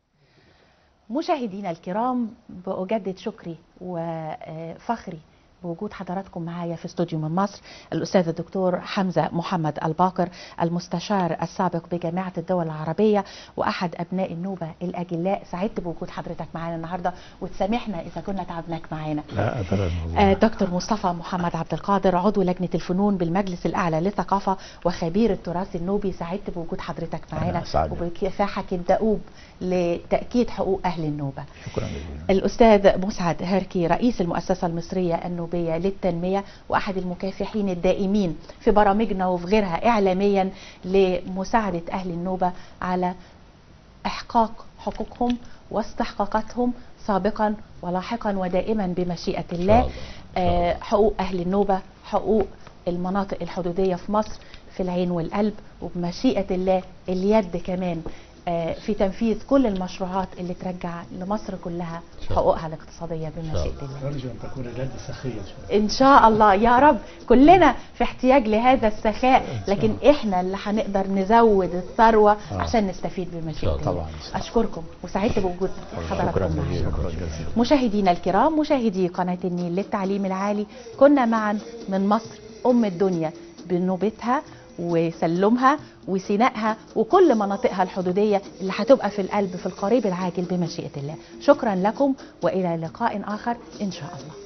مشاهدينا الكرام بأجدد شكري وفخري بوجود حضراتكم معايا في استوديو من مصر الأستاذ الدكتور حمزة محمد الباقر المستشار السابق بجامعة الدول العربية وأحد أبناء النوبة الأجلاء سعدت بوجود حضرتك معانا النهاردة وتسامحنا إذا كنا تعبناك معانا لا أبدا آه، والله دكتور مصطفى محمد عبد القادر عضو لجنة الفنون بالمجلس الأعلى للثقافة وخبير التراث النوبي سعدت بوجود حضرتك معانا أنا أسعد. وبكفاحك الدؤوب لتأكيد حقوق أهل النوبة شكرا جزيلا الأستاذ مسعد هركي رئيس المؤسسة المصرية النوبية للتنمية وأحد المكافحين الدائمين في برامجنا وفي غيرها إعلاميا لمساعدة أهل النوبة على إحقاق حقوقهم واستحقاقاتهم سابقا ولاحقا ودائما بمشيئة الله الله. إن شاء الله. آه، حقوق أهل النوبة حقوق المناطق الحدودية في مصر في العين والقلب وبمشيئة الله اليد كمان آه، في تنفيذ كل المشروعات اللي ترجع لمصر كلها شاء الله. حقوقها الاقتصادية بمشيئة الله. الله أرجو أن تكون اليد سخية شوية ان شاء الله يا رب كلنا في احتياج لهذا السخاء لكن احنا اللي هنقدر نزود الثروه آه. عشان نستفيد بمشيئه طبعاً. الله اشكركم وسعدت بوجود شكرا حضراتكم معنا جزيلا شكرا جزيلا مشاهدينا الكرام مشاهدي قناة النيل للتعليم العالي كنا معا من مصر أم الدنيا بنوبتها وسلمها وسينائها وكل مناطقها الحدودية اللي هتبقى في القلب في القريب العاجل بمشيئة الله شكرا لكم وإلى لقاء آخر إن شاء الله